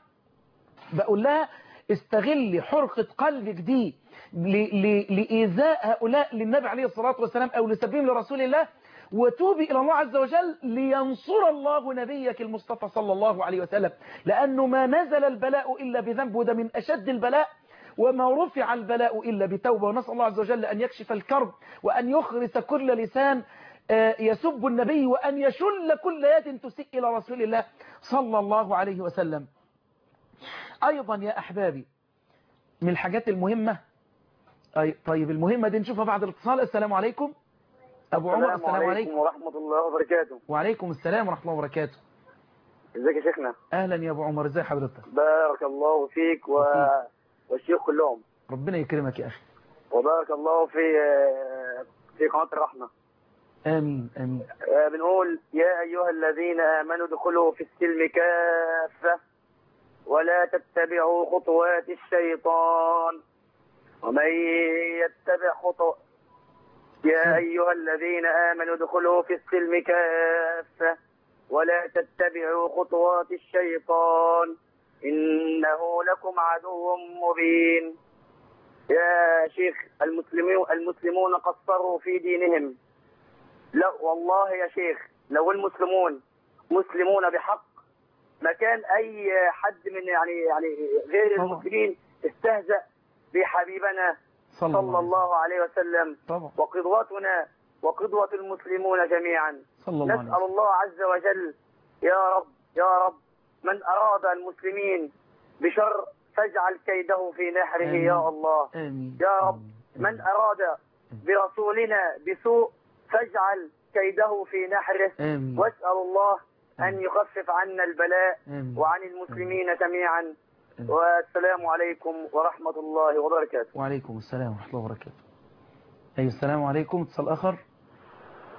بقول لها استغلي حرقة قلبك دي ل- ل- لإيذاء هؤلاء للنبي عليه الصلاة والسلام أو لسبيل لرسول الله وتوبي إلى الله عز وجل لينصر الله نبيك المصطفى صلى الله عليه وسلم لأنه ما نزل البلاء إلا بذنب وده من أشد البلاء وما رفع البلاء إلا بتوبة ونسأل الله عز وجل أن يكشف الكرب وأن يخرس كل لسان آه، يسب النبي وأن يشل كل يد تسيء إلى رسول الله صلى الله عليه وسلم أيضا يا أحبابي من الحاجات المهمة أي طيب المهمة دي نشوفها بعد الاتصال السلام عليكم أبو عمر السلام عليكم ورحمة الله وبركاته وعليكم السلام ورحمة الله وبركاته ازيك يا شيخنا أهلا يا أبو عمر ازي حضرتك بارك الله فيك و... وفيك. والشيخ كلهم ربنا يكرمك يا أخي وبارك الله في في قناة الرحمة آمين آمين آه، بنقول يا أيها الذين آمنوا ادخلوا في السلم كافة ولا تتبعوا خطوات الشيطان ومن يتبع خطو يا أيها الذين آمنوا ادخلوا في السلم كافة ولا تتبعوا خطوات الشيطان إنه لكم عدو مبين يا شيخ المسلمون المسلمون قصروا في دينهم لا والله يا شيخ لو المسلمون مسلمون بحق ما كان اي حد من يعني يعني غير طبعا. المسلمين استهزأ بحبيبنا صلى, صلى الله عليه وسلم طبعا وقدوتنا وقدوة المسلمون جميعا صلى الله عليه نسأل وسلم الله عز وجل يا رب يا رب من أراد المسلمين بشر فاجعل كيده في نحره آمين. يا الله آمين يا رب آمين. من أراد برسولنا بسوء فاجعل كيده في نحره آمين واسأل الله أن آمين. يخفف عنا البلاء آمين. وعن المسلمين جميعا آمين. والسلام عليكم ورحمة الله وبركاته وعليكم السلام ورحمة الله وبركاته أي السلام عليكم اتصال آخر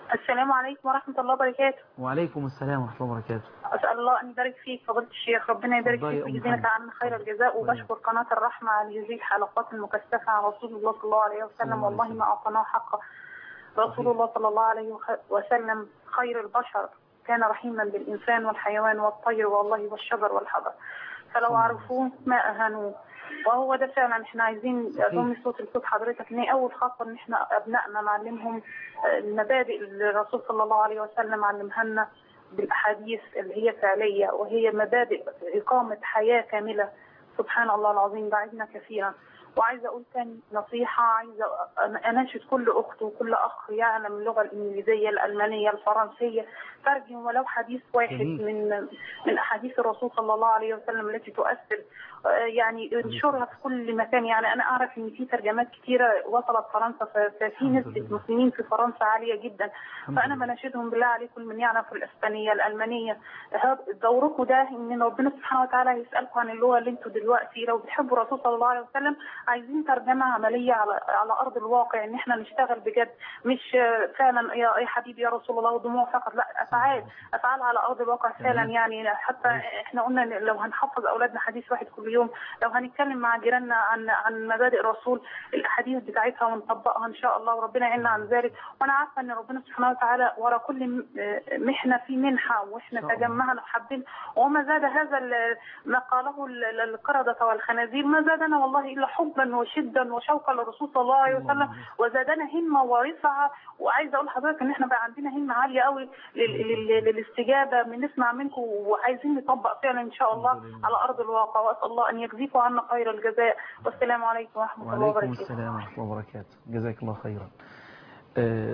السلام عليكم ورحمة الله وبركاته وعليكم السلام ورحمة الله وبركاته أسأل الله أن يبارك فيك فضيلة الشيخ ربنا يبارك اتفضلي فيك يا أم ويجزيك محمد. عنا خير الجزاء وبشكر قناة الرحمة على هذه الحلقات المكثفة عن رسول الله صلى الله عليه صلى وسلم الله عليه والله وسلم. ما أعطناه حقه رسول الله صلى الله عليه وخ- وسلم خير البشر كان رحيما بالإنسان والحيوان والطير والله والشجر والحجر فلو عرفوه ما أهانوه وهو ده فعلا احنا عايزين صحيح. اضم صوت لصوت حضرتك ان هي اول خطوه ان احنا ابنائنا نعلمهم آه، المبادئ اللي الرسول صلى الله عليه وسلم علمها لنا بالاحاديث اللي هي فعليه وهي مبادئ اقامه حياه كامله سبحان الله العظيم بعدنا كثيرا وعايزه اقول تاني نصيحه عايزه أنا- اناشد كل اخت وكل اخ يعلم اللغه الانجليزيه الالمانيه الفرنسيه ترجم ولو حديث واحد جميل. من من احاديث الرسول صلى الله عليه وسلم التي تؤثر آه، يعني انشرها في كل مكان يعني انا اعرف ان في ترجمات كثيره وصلت فرنسا ف- ففي الحمد نسبه لله. مسلمين في فرنسا عاليه جدا الحمد فانا لله. بناشدهم بالله عليكم من يعرف الاسبانيه الالمانيه هذا دوركم ده ان ربنا سبحانه وتعالى هيسالكم عن اللغه اللي انتوا دلوقتي لو بتحبوا الرسول صلى الله عليه وسلم عايزين ترجمه عمليه على على ارض الواقع ان احنا نشتغل بجد مش آه، فعلا يا يا حبيبي يا رسول الله ودموع فقط لا افعال افعال على ارض الواقع فعلا تمام. يعني حتى احنا قلنا إن لو هنحفظ اولادنا حديث واحد كل يوم لو هنتكلم مع جيراننا عن عن مبادئ الرسول الاحاديث بتاعتها ونطبقها ان شاء الله وربنا يعيننا عن ذلك وانا عارفه ان ربنا سبحانه وتعالى ورا كل م- آه، محنه في منحه واحنا إن شاء الله. تجمعنا وحابين وما زاد هذا ال- ما قاله ال- ال- القردة والخنازير ما زادنا والله الا حبا وشدا وشوقا للرسول صلى الله عليه صلى الله وسلم عليه وسلم. وزادنا همه ورفعه وعايزه اقول لحضرتك ان احنا بقى عندنا همه عاليه قوي لل- لل- للاستجابه بنسمع منكم وعايزين نطبق فعلا ان شاء الله الحمد لله. على ارض الواقع واسال الله ان يجزيكم عنا خير الجزاء والسلام عليكم ورحمه الله وعليكم وبركاته السلام ورحمة الله وبركاته جزاك الله خيرا آه،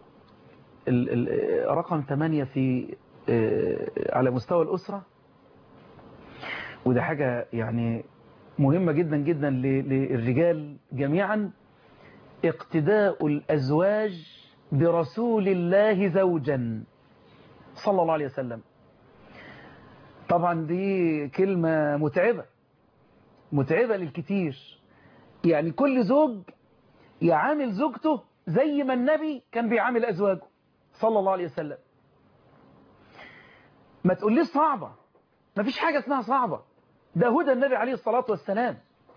ال- ال- رقم ثمانية في آه، على مستوى الأسرة وده حاجة يعني مهمة جدا جدا ل- للرجال جميعا اقتداء الأزواج برسول الله زوجا صلى الله عليه وسلم طبعا دي كلمة متعبة متعبة للكتير يعني كل زوج يعامل زوجته زي ما النبي كان بيعامل أزواجه صلى الله عليه وسلم ما تقوليش صعبة ما فيش حاجة اسمها صعبة ده هدى النبي عليه الصلاة والسلام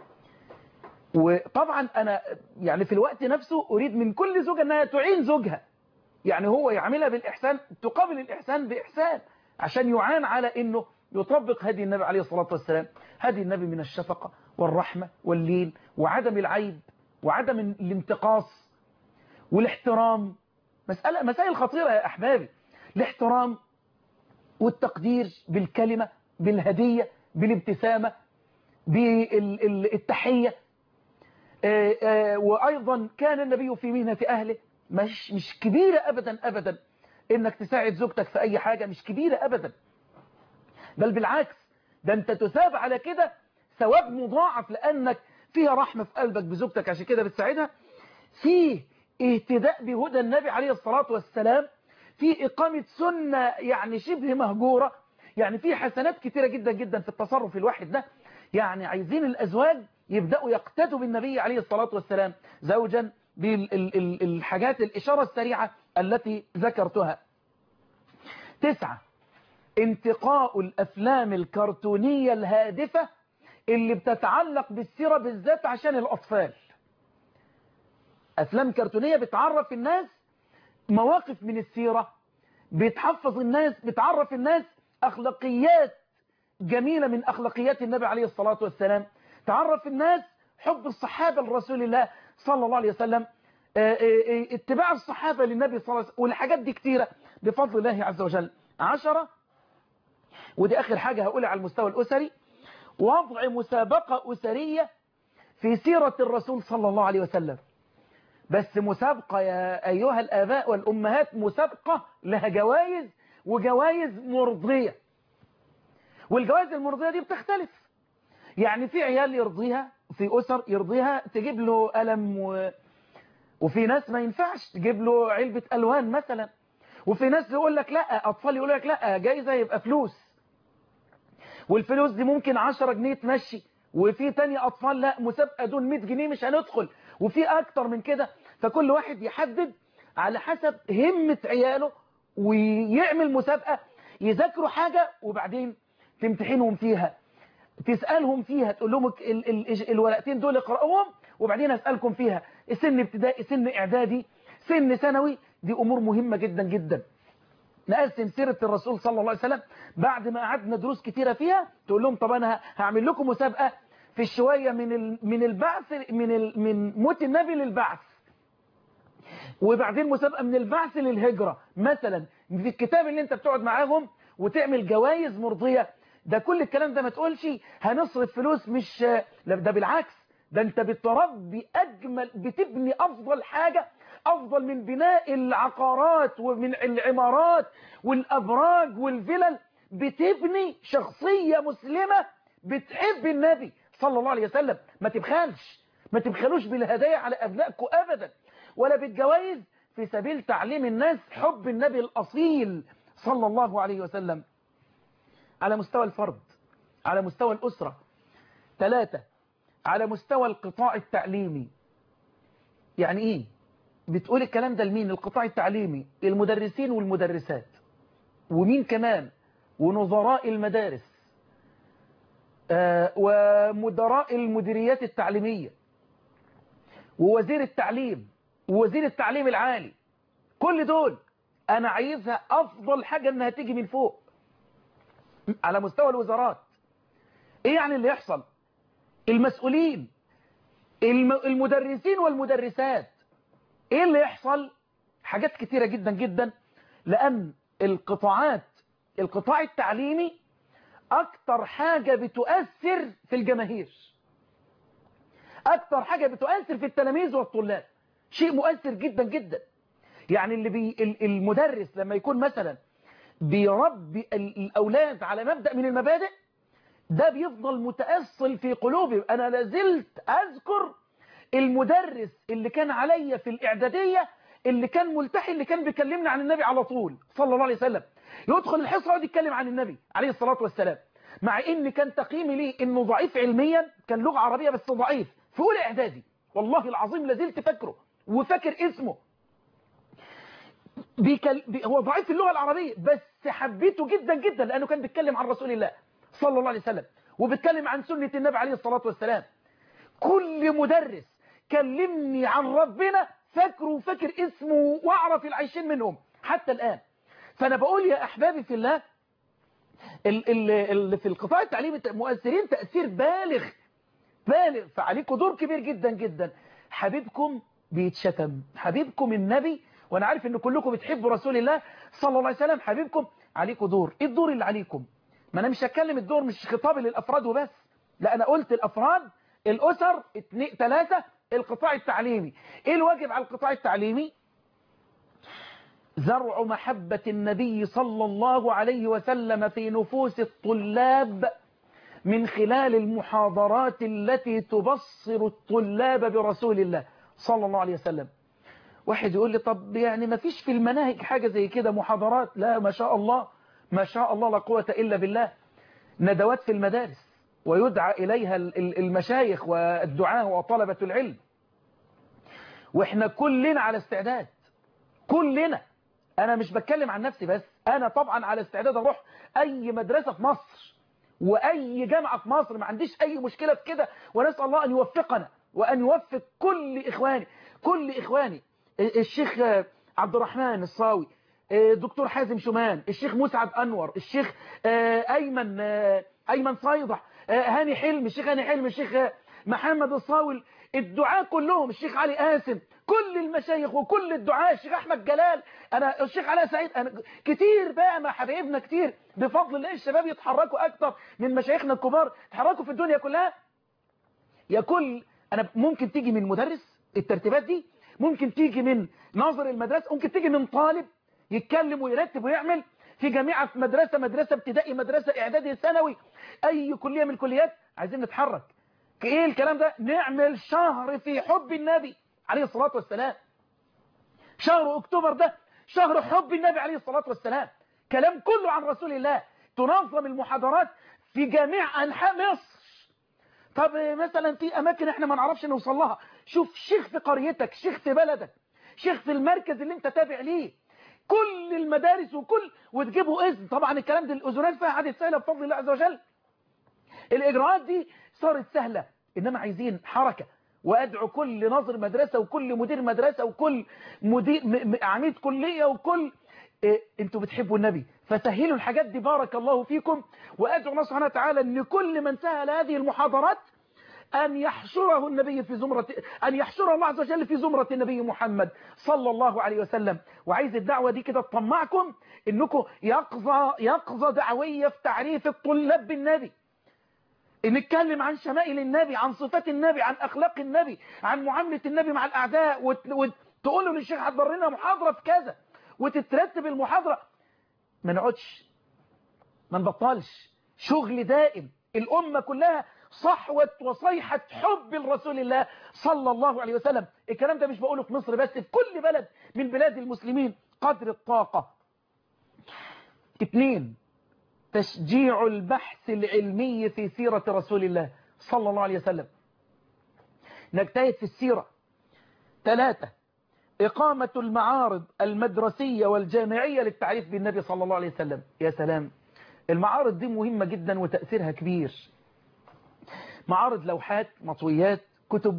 وطبعا أنا يعني في الوقت نفسه أريد من كل زوجة أنها تعين زوجها يعني هو يعملها بالإحسان تقابل الإحسان بإحسان عشان يعان على أنه يطبق هدي النبي عليه الصلاة والسلام هدي النبي من الشفقة والرحمة واللين وعدم العيب وعدم الانتقاص والاحترام مسألة مسائل خطيرة يا أحبابي الاحترام والتقدير بالكلمة بالهدية بالابتسامة بالتحية آه، آه، وأيضا كان النبي في مهنة أهله مش, مش كبيرة أبدا أبدا إنك تساعد زوجتك في أي حاجة مش كبيرة أبدا بل بالعكس ده أنت تثاب على كده ثواب مضاعف لأنك فيها رحمة في قلبك بزوجتك عشان كده بتساعدها فيه اهتداء بهدى النبي عليه الصلاة والسلام في إقامة سنة يعني شبه مهجورة يعني في حسنات كتيرة جدا جدا في التصرف الواحد ده يعني عايزين الأزواج يبدأوا يقتدوا بالنبي عليه الصلاة والسلام زوجا بالحاجات الإشارة السريعة التي ذكرتها تسعة انتقاء الأفلام الكرتونية الهادفة اللي بتتعلق بالسيرة بالذات عشان الأطفال أفلام كرتونية بتعرف الناس مواقف من السيرة بتحفظ الناس بتعرف الناس أخلاقيات جميلة من أخلاقيات النبي عليه الصلاة والسلام تعرف الناس حب الصحابة لرسول الله صلى الله عليه وسلم آه، آه، آه، اتباع الصحابة للنبي صلى الله عليه وسلم والحاجات دي كتيرة بفضل الله عز وجل عشرة ودي آخر حاجة هقولها على المستوى الأسري وضع مسابقة أسرية في سيرة الرسول صلى الله عليه وسلم بس مسابقة يا أيها الآباء والأمهات مسابقة لها جوائز وجوائز مرضية والجوائز المرضية دي بتختلف يعني في عيال يرضيها في أسر يرضيها تجيب له قلم و... وفي ناس ما ينفعش تجيب له علبة ألوان مثلا وفي ناس يقول لك لا أطفال يقول لك لا جايزة يبقى فلوس والفلوس دي ممكن 10 جنيه تمشي وفي تاني أطفال لا مسابقة دول 100 جنيه مش هندخل وفي أكتر من كده فكل واحد يحدد على حسب همة عياله ويعمل مسابقة يذاكروا حاجة وبعدين تمتحنهم فيها تسألهم فيها تقول لهم ال- ال- الورقتين دول اقرأوهم وبعدين أسألكم فيها سن ابتدائي سن إعدادي سن ثانوي دي أمور مهمة جدا جدا نقسم سيرة الرسول صلى الله عليه وسلم بعد ما قعدنا دروس كتيرة فيها تقول لهم طب أنا هعمل لكم مسابقة في الشوية من ال- من البعث من ال- من موت النبي للبعث وبعدين مسابقة من البعث للهجرة مثلا في الكتاب اللي انت بتقعد معاهم وتعمل جوائز مرضية ده كل الكلام ده ما تقولش هنصرف فلوس مش لا ده بالعكس ده انت بتربي اجمل بتبني افضل حاجة افضل من بناء العقارات ومن العمارات والابراج والفلل بتبني شخصية مسلمة بتحب النبي صلى الله عليه وسلم ما تبخلش ما تبخلوش بالهدايا على ابنائكم ابدا ولا بالجوائز في سبيل تعليم الناس حب النبي الأصيل صلى الله عليه وسلم على مستوى الفرد على مستوى الأسرة ثلاثة على مستوى القطاع التعليمي يعني إيه بتقول الكلام ده لمين القطاع التعليمي المدرسين والمدرسات ومين كمان ونظراء المدارس آه ومدراء المديريات التعليمية ووزير التعليم ووزير التعليم العالي كل دول انا عايزها افضل حاجة انها تيجي من فوق على مستوى الوزارات ايه يعني اللي يحصل المسؤولين الم- المدرسين والمدرسات ايه اللي يحصل حاجات كتيرة جدا جدا لان القطاعات القطاع التعليمي اكتر حاجة بتؤثر في الجماهير اكتر حاجة بتؤثر في التلاميذ والطلاب شيء مؤثر جدا جدا يعني اللي بي ال- المدرس لما يكون مثلا بيربي ال- الأولاد على مبدأ من المبادئ ده بيفضل متأصل في قلوبهم أنا لازلت أذكر المدرس اللي كان عليا في الإعدادية اللي كان ملتحي اللي كان بيكلمنا عن النبي على طول صلى الله عليه وسلم يدخل الحصة يقعد يتكلم عن النبي عليه الصلاة والسلام مع ان كان تقييمي ليه انه ضعيف علميا كان لغة عربية بس ضعيف في اولى اعدادي والله العظيم لازلت فاكره وفاكر اسمه بيكل... بي... هو ضعيف في اللغة العربية بس حبيته جدا جدا لأنه كان بيتكلم عن رسول الله صلى الله عليه وسلم وبيتكلم عن سنة النبي عليه الصلاة والسلام كل مدرس كلمني عن ربنا فاكره وفاكر اسمه واعرف العايشين منهم حتى الآن فأنا بقول يا أحبابي في الله اللي في القطاع التعليمي مؤثرين تأثير بالغ بالغ فعليكم دور كبير جدا جدا حبيبكم بيتشتم حبيبكم النبي وانا عارف ان كلكم بتحبوا رسول الله صلى الله عليه وسلم حبيبكم عليكم دور ايه الدور اللي عليكم ما انا مش هتكلم الدور مش خطابي للافراد وبس لا انا قلت الافراد الاسر اتنين ثلاثة القطاع التعليمي ايه الواجب على القطاع التعليمي زرع محبة النبي صلى الله عليه وسلم في نفوس الطلاب من خلال المحاضرات التي تبصر الطلاب برسول الله صلى الله عليه وسلم واحد يقول لي طب يعني ما فيش في المناهج حاجة زي كده محاضرات لا ما شاء الله ما شاء الله لا قوة إلا بالله ندوات في المدارس ويدعى إليها المشايخ والدعاة وطلبة العلم وإحنا كلنا على استعداد كلنا أنا مش بتكلم عن نفسي بس أنا طبعا على استعداد أروح أي مدرسة في مصر وأي جامعة في مصر ما عنديش أي مشكلة في كده ونسأل الله أن يوفقنا وأن يوفق كل إخواني كل إخواني الشيخ عبد الرحمن الصاوي دكتور حازم شومان الشيخ مسعد أنور الشيخ أيمن أيمن صيدح هاني حلمي الشيخ هاني حلمي الشيخ محمد الصاوي الدعاء كلهم الشيخ علي قاسم كل المشايخ وكل الدعاء الشيخ أحمد جلال أنا الشيخ علاء سعيد أنا كتير بقى مع حبايبنا كتير بفضل الله الشباب يتحركوا أكتر من مشايخنا الكبار يتحركوا في الدنيا كلها يا كل أنا ممكن تيجي من مدرس الترتيبات دي ممكن تيجي من ناظر المدرسة ممكن تيجي من طالب يتكلم ويرتب ويعمل في جامعة في مدرسة مدرسة ابتدائي مدرسة اعدادي ثانوي اي كلية من الكليات عايزين نتحرك ايه الكلام ده نعمل شهر في حب النبي عليه الصلاة والسلام شهر اكتوبر ده شهر حب النبي عليه الصلاة والسلام كلام كله عن رسول الله تنظم المحاضرات في جميع انحاء مصر طب مثلا في اماكن احنا ما نعرفش نوصل لها شوف شيخ في قريتك شيخ في بلدك شيخ في المركز اللي انت تابع ليه كل المدارس وكل وتجيبوا اذن طبعا الكلام ده الاذونات فيها عادت سهله بفضل الله عز وجل الاجراءات دي صارت سهله انما عايزين حركه وادعو كل ناظر مدرسه وكل مدير مدرسه وكل مدير م- م- عميد كليه وكل إيه انتوا بتحبوا النبي فسهلوا الحاجات دي بارك الله فيكم وادعو الله سبحانه وتعالى ان كل من سهل هذه المحاضرات أن يحشره النبي في زمرة أن يحشره الله عز وجل في زمرة النبي محمد صلى الله عليه وسلم وعايز الدعوة دي كده تطمعكم إنكم يقظة يقظة دعوية في تعريف الطلاب بالنبي نتكلم عن شمائل النبي عن صفات النبي عن أخلاق النبي عن معاملة النبي مع الأعداء وت- وتقولوا للشيخ حضر لنا محاضرة في كذا وتترتب المحاضرة ما نقعدش ما نبطلش شغل دائم الأمة كلها صحوة وصيحة حب لرسول الله صلى الله عليه وسلم الكلام ده مش بقوله في مصر بس في كل بلد من بلاد المسلمين قدر الطاقة اثنين تشجيع البحث العلمي في سيرة رسول الله صلى الله عليه وسلم نجتهد في السيرة ثلاثة إقامة المعارض المدرسية والجامعية للتعريف بالنبي صلى الله عليه وسلم يا سلام المعارض دي مهمة جدا وتأثيرها كبير معارض لوحات مطويات كتب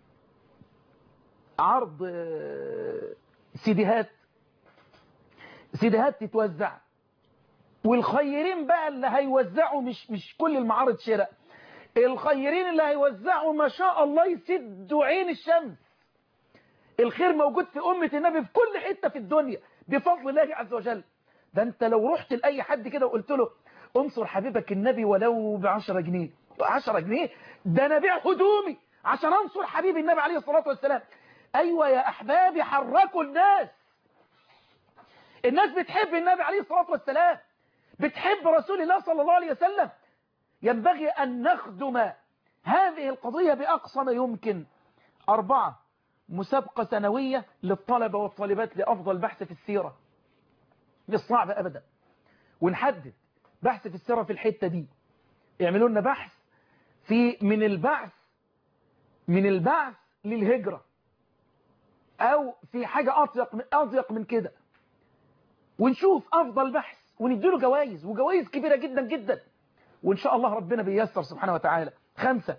عرض آه، سيديهات سيديهات تتوزع والخيرين بقى اللي هيوزعوا مش مش كل المعارض شراء الخيرين اللي هيوزعوا ما شاء الله يسدوا عين الشمس الخير موجود في أمة النبي في كل حتة في الدنيا بفضل الله عز وجل ده انت لو رحت لأي حد كده وقلت له انصر حبيبك النبي ولو بعشرة جنيه عشرة جنيه ده انا بيع هدومي عشان انصر حبيب النبي عليه الصلاة والسلام ايوه يا احبابي حركوا الناس الناس بتحب النبي عليه الصلاة والسلام بتحب رسول الله صلى الله عليه وسلم ينبغي أن نخدم هذه القضية بأقصى ما يمكن أربعة مسابقة سنوية للطلبة والطالبات لأفضل بحث في السيرة مش صعب أبدا ونحدد بحث في السيرة في الحتة دي يعملوا لنا بحث في من البعث من البعث للهجرة أو في حاجة أضيق من, أضيق من كده ونشوف أفضل بحث ونديله جوائز وجوائز كبيرة جدا جدا وإن شاء الله ربنا بيسر سبحانه وتعالى خمسة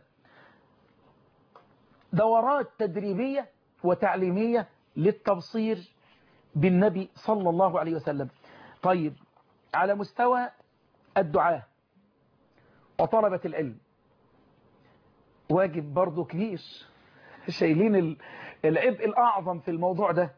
دورات تدريبية وتعليمية للتبصير بالنبي صلى الله عليه وسلم طيب على مستوى الدعاة وطلبة العلم واجب برضو كبير شايلين ال- العبء الأعظم في الموضوع ده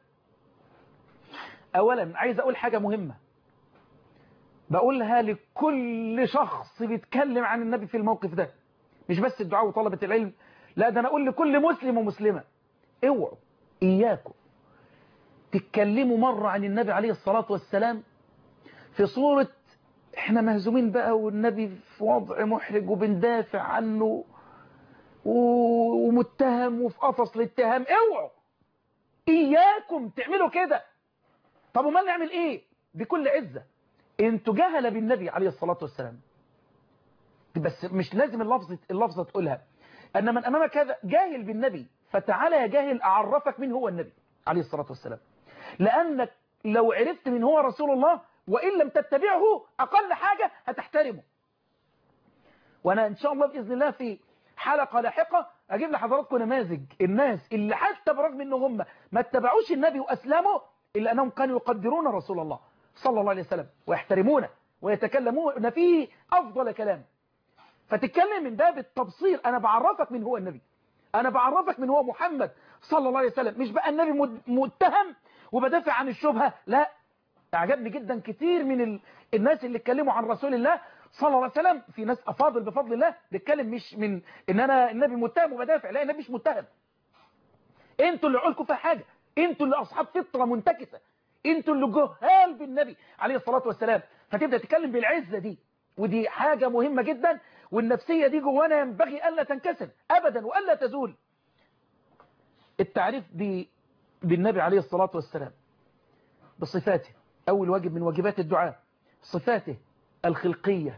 أولا عايز أقول حاجة مهمة بقولها لكل شخص بيتكلم عن النبي في الموقف ده مش بس الدعاء وطلبة العلم لا ده أنا أقول لكل مسلم ومسلمة اوعوا إياكم تتكلموا مرة عن النبي عليه الصلاة والسلام في صورة احنا مهزومين بقى والنبي في وضع محرج وبندافع عنه و- ومتهم وفي قفص الاتهام اوعوا اياكم تعملوا كده طب وما نعمل ايه بكل عزة انتوا جهل بالنبي عليه الصلاة والسلام بس مش لازم اللفظة, اللفظة تقولها ان من امامك هذا جاهل بالنبي فتعالى يا جاهل اعرفك مين هو النبي عليه الصلاة والسلام لانك لو عرفت من هو رسول الله وان لم تتبعه اقل حاجة هتحترمه وانا ان شاء الله باذن الله في حلقة لاحقة اجيب لحضراتكم نماذج الناس اللي حتى برغم ان هم ما اتبعوش النبي واسلموا الا انهم كانوا يقدرون رسول الله صلى الله عليه وسلم ويحترمونه ويتكلمون فيه افضل كلام فتتكلم من باب التبصير انا بعرفك من هو النبي انا بعرفك من هو محمد صلى الله عليه وسلم مش بقى النبي مد- متهم وبدافع عن الشبهة لا اعجبني جدا كتير من ال... الناس اللي اتكلموا عن رسول الله صلى الله عليه وسلم في ناس افاضل بفضل الله بيتكلم مش من ان انا النبي متهم وبدافع لا النبي مش متهم انتوا اللي عقولكم في حاجة انتوا اللي اصحاب فطرة منتكسة انتوا اللي جهال بالنبي عليه الصلاة والسلام فتبدأ تتكلم بالعزة دي ودي حاجة مهمة جدا والنفسية دي جوانا ينبغي ألا تنكسر أبدا وألا تزول التعريف ب... بالنبي عليه الصلاة والسلام بصفاته أول واجب من واجبات الدعاء صفاته الخلقية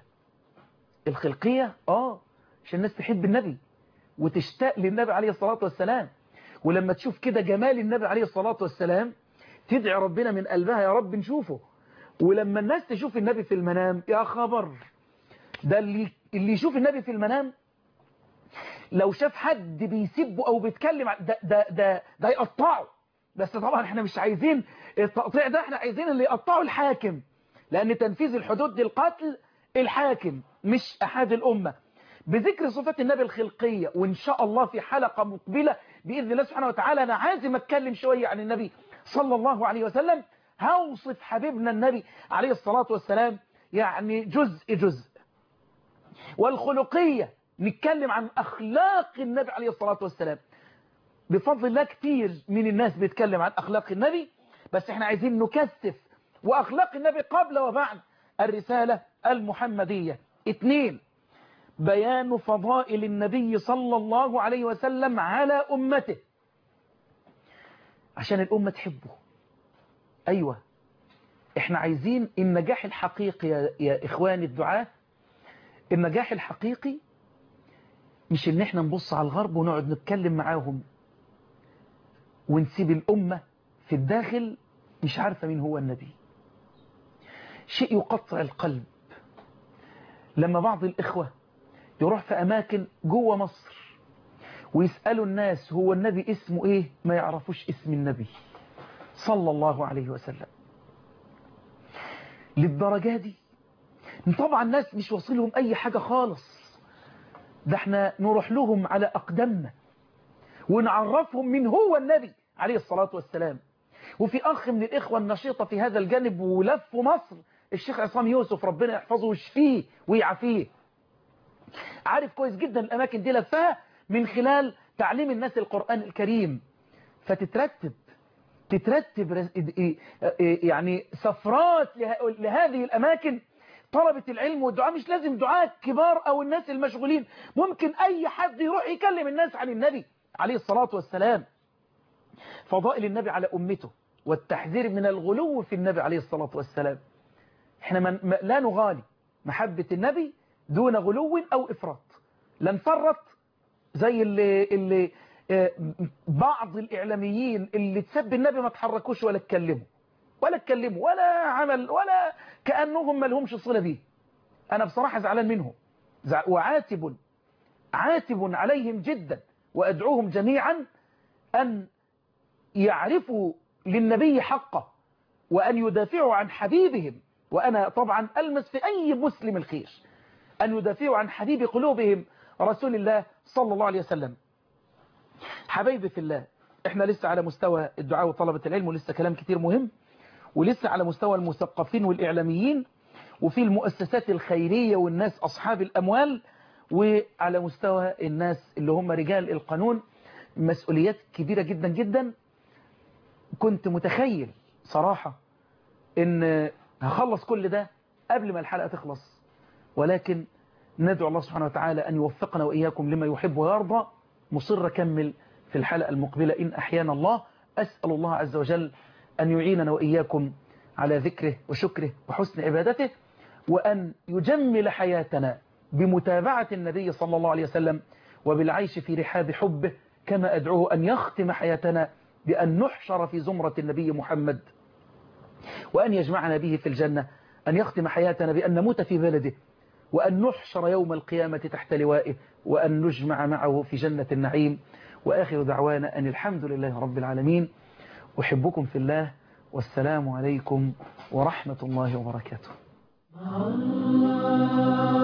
الخلقية آه عشان الناس تحب النبي وتشتاق للنبي عليه الصلاة والسلام ولما تشوف كده جمال النبي عليه الصلاة والسلام تدعي ربنا من قلبها يا رب نشوفه ولما الناس تشوف النبي في المنام يا خبر ده اللي, اللي يشوف النبي في المنام لو شاف حد بيسبه او بيتكلم ده ده ده, ده يقطعه بس طبعا احنا مش عايزين التقطيع ده احنا عايزين اللي يقطعه الحاكم لان تنفيذ الحدود للقتل الحاكم مش احد الامه بذكر صفات النبي الخلقيه وان شاء الله في حلقه مقبله باذن الله سبحانه وتعالى انا عازم اتكلم شويه عن النبي صلى الله عليه وسلم هوصف حبيبنا النبي عليه الصلاه والسلام يعني جزء جزء والخلقيه نتكلم عن أخلاق النبي عليه الصلاة والسلام بفضل الله كتير من الناس بيتكلم عن أخلاق النبي بس احنا عايزين نكثف وأخلاق النبي قبل وبعد الرسالة المحمدية اثنين بيان فضائل النبي صلى الله عليه وسلم على أمته عشان الأمة تحبه أيوة احنا عايزين النجاح الحقيقي يا, يا إخواني الدعاة النجاح الحقيقي مش ان احنا نبص على الغرب ونقعد نتكلم معاهم ونسيب الأمة في الداخل مش عارفة مين هو النبي شيء يقطع القلب لما بعض الإخوة يروح في أماكن جوه مصر ويسألوا الناس هو النبي اسمه ايه ما يعرفوش اسم النبي صلى الله عليه وسلم للدرجة دي طبعا الناس مش واصلهم أي حاجة خالص ده احنا نروح لهم على أقدامنا ونعرفهم من هو النبي عليه الصلاة والسلام وفي أخ من الإخوة النشيطة في هذا الجانب ولف مصر الشيخ عصام يوسف ربنا يحفظه ويشفيه ويعافيه عارف كويس جدا الأماكن دي لفها من خلال تعليم الناس القرآن الكريم فتترتب تترتب يعني سفرات لهذه الأماكن طلبة العلم والدعاء مش لازم دعاء كبار أو الناس المشغولين ممكن أي حد يروح يكلم الناس عن النبي عليه الصلاة والسلام فضائل النبي على أمته والتحذير من الغلو في النبي عليه الصلاة والسلام احنا من لا نغالي محبة النبي دون غلو أو إفراط لا نفرط زي اللي, اللي بعض الإعلاميين اللي تسب النبي ما تحركوش ولا اتكلموا ولا اتكلموا ولا عمل ولا كأنهم ما لهمش صلة بيه أنا بصراحة زعلان منهم وعاتب عاتب عليهم جدا وأدعوهم جميعا أن يعرفوا للنبي حقه وأن يدافعوا عن حبيبهم وأنا طبعا ألمس في أي مسلم الخير أن يدافعوا عن حبيب قلوبهم رسول الله صلى الله عليه وسلم حبايبي في الله احنا لسه على مستوى الدعاء وطلبة العلم ولسه كلام كتير مهم ولسه على مستوى المثقفين والإعلاميين وفي المؤسسات الخيرية والناس أصحاب الأموال وعلى مستوى الناس اللي هم رجال القانون مسؤوليات كبيرة جدا جدا كنت متخيل صراحة ان هخلص كل ده قبل ما الحلقة تخلص ولكن ندعو الله سبحانه وتعالى أن يوفقنا وإياكم لما يحب ويرضى مصر أكمل في الحلقة المقبلة إن أحيانا الله أسأل الله عز وجل أن يعيننا وإياكم على ذكره وشكره وحسن عبادته وأن يجمل حياتنا بمتابعة النبي صلى الله عليه وسلم وبالعيش في رحاب حبه كما أدعوه أن يختم حياتنا بأن نحشر في زمرة النبي محمد وأن يجمعنا به في الجنة أن يختم حياتنا بأن نموت في بلده وأن نحشر يوم القيامة تحت لوائه وأن نجمع معه في جنة النعيم وآخر دعوانا أن الحمد لله رب العالمين أحبكم في الله والسلام عليكم ورحمة الله وبركاته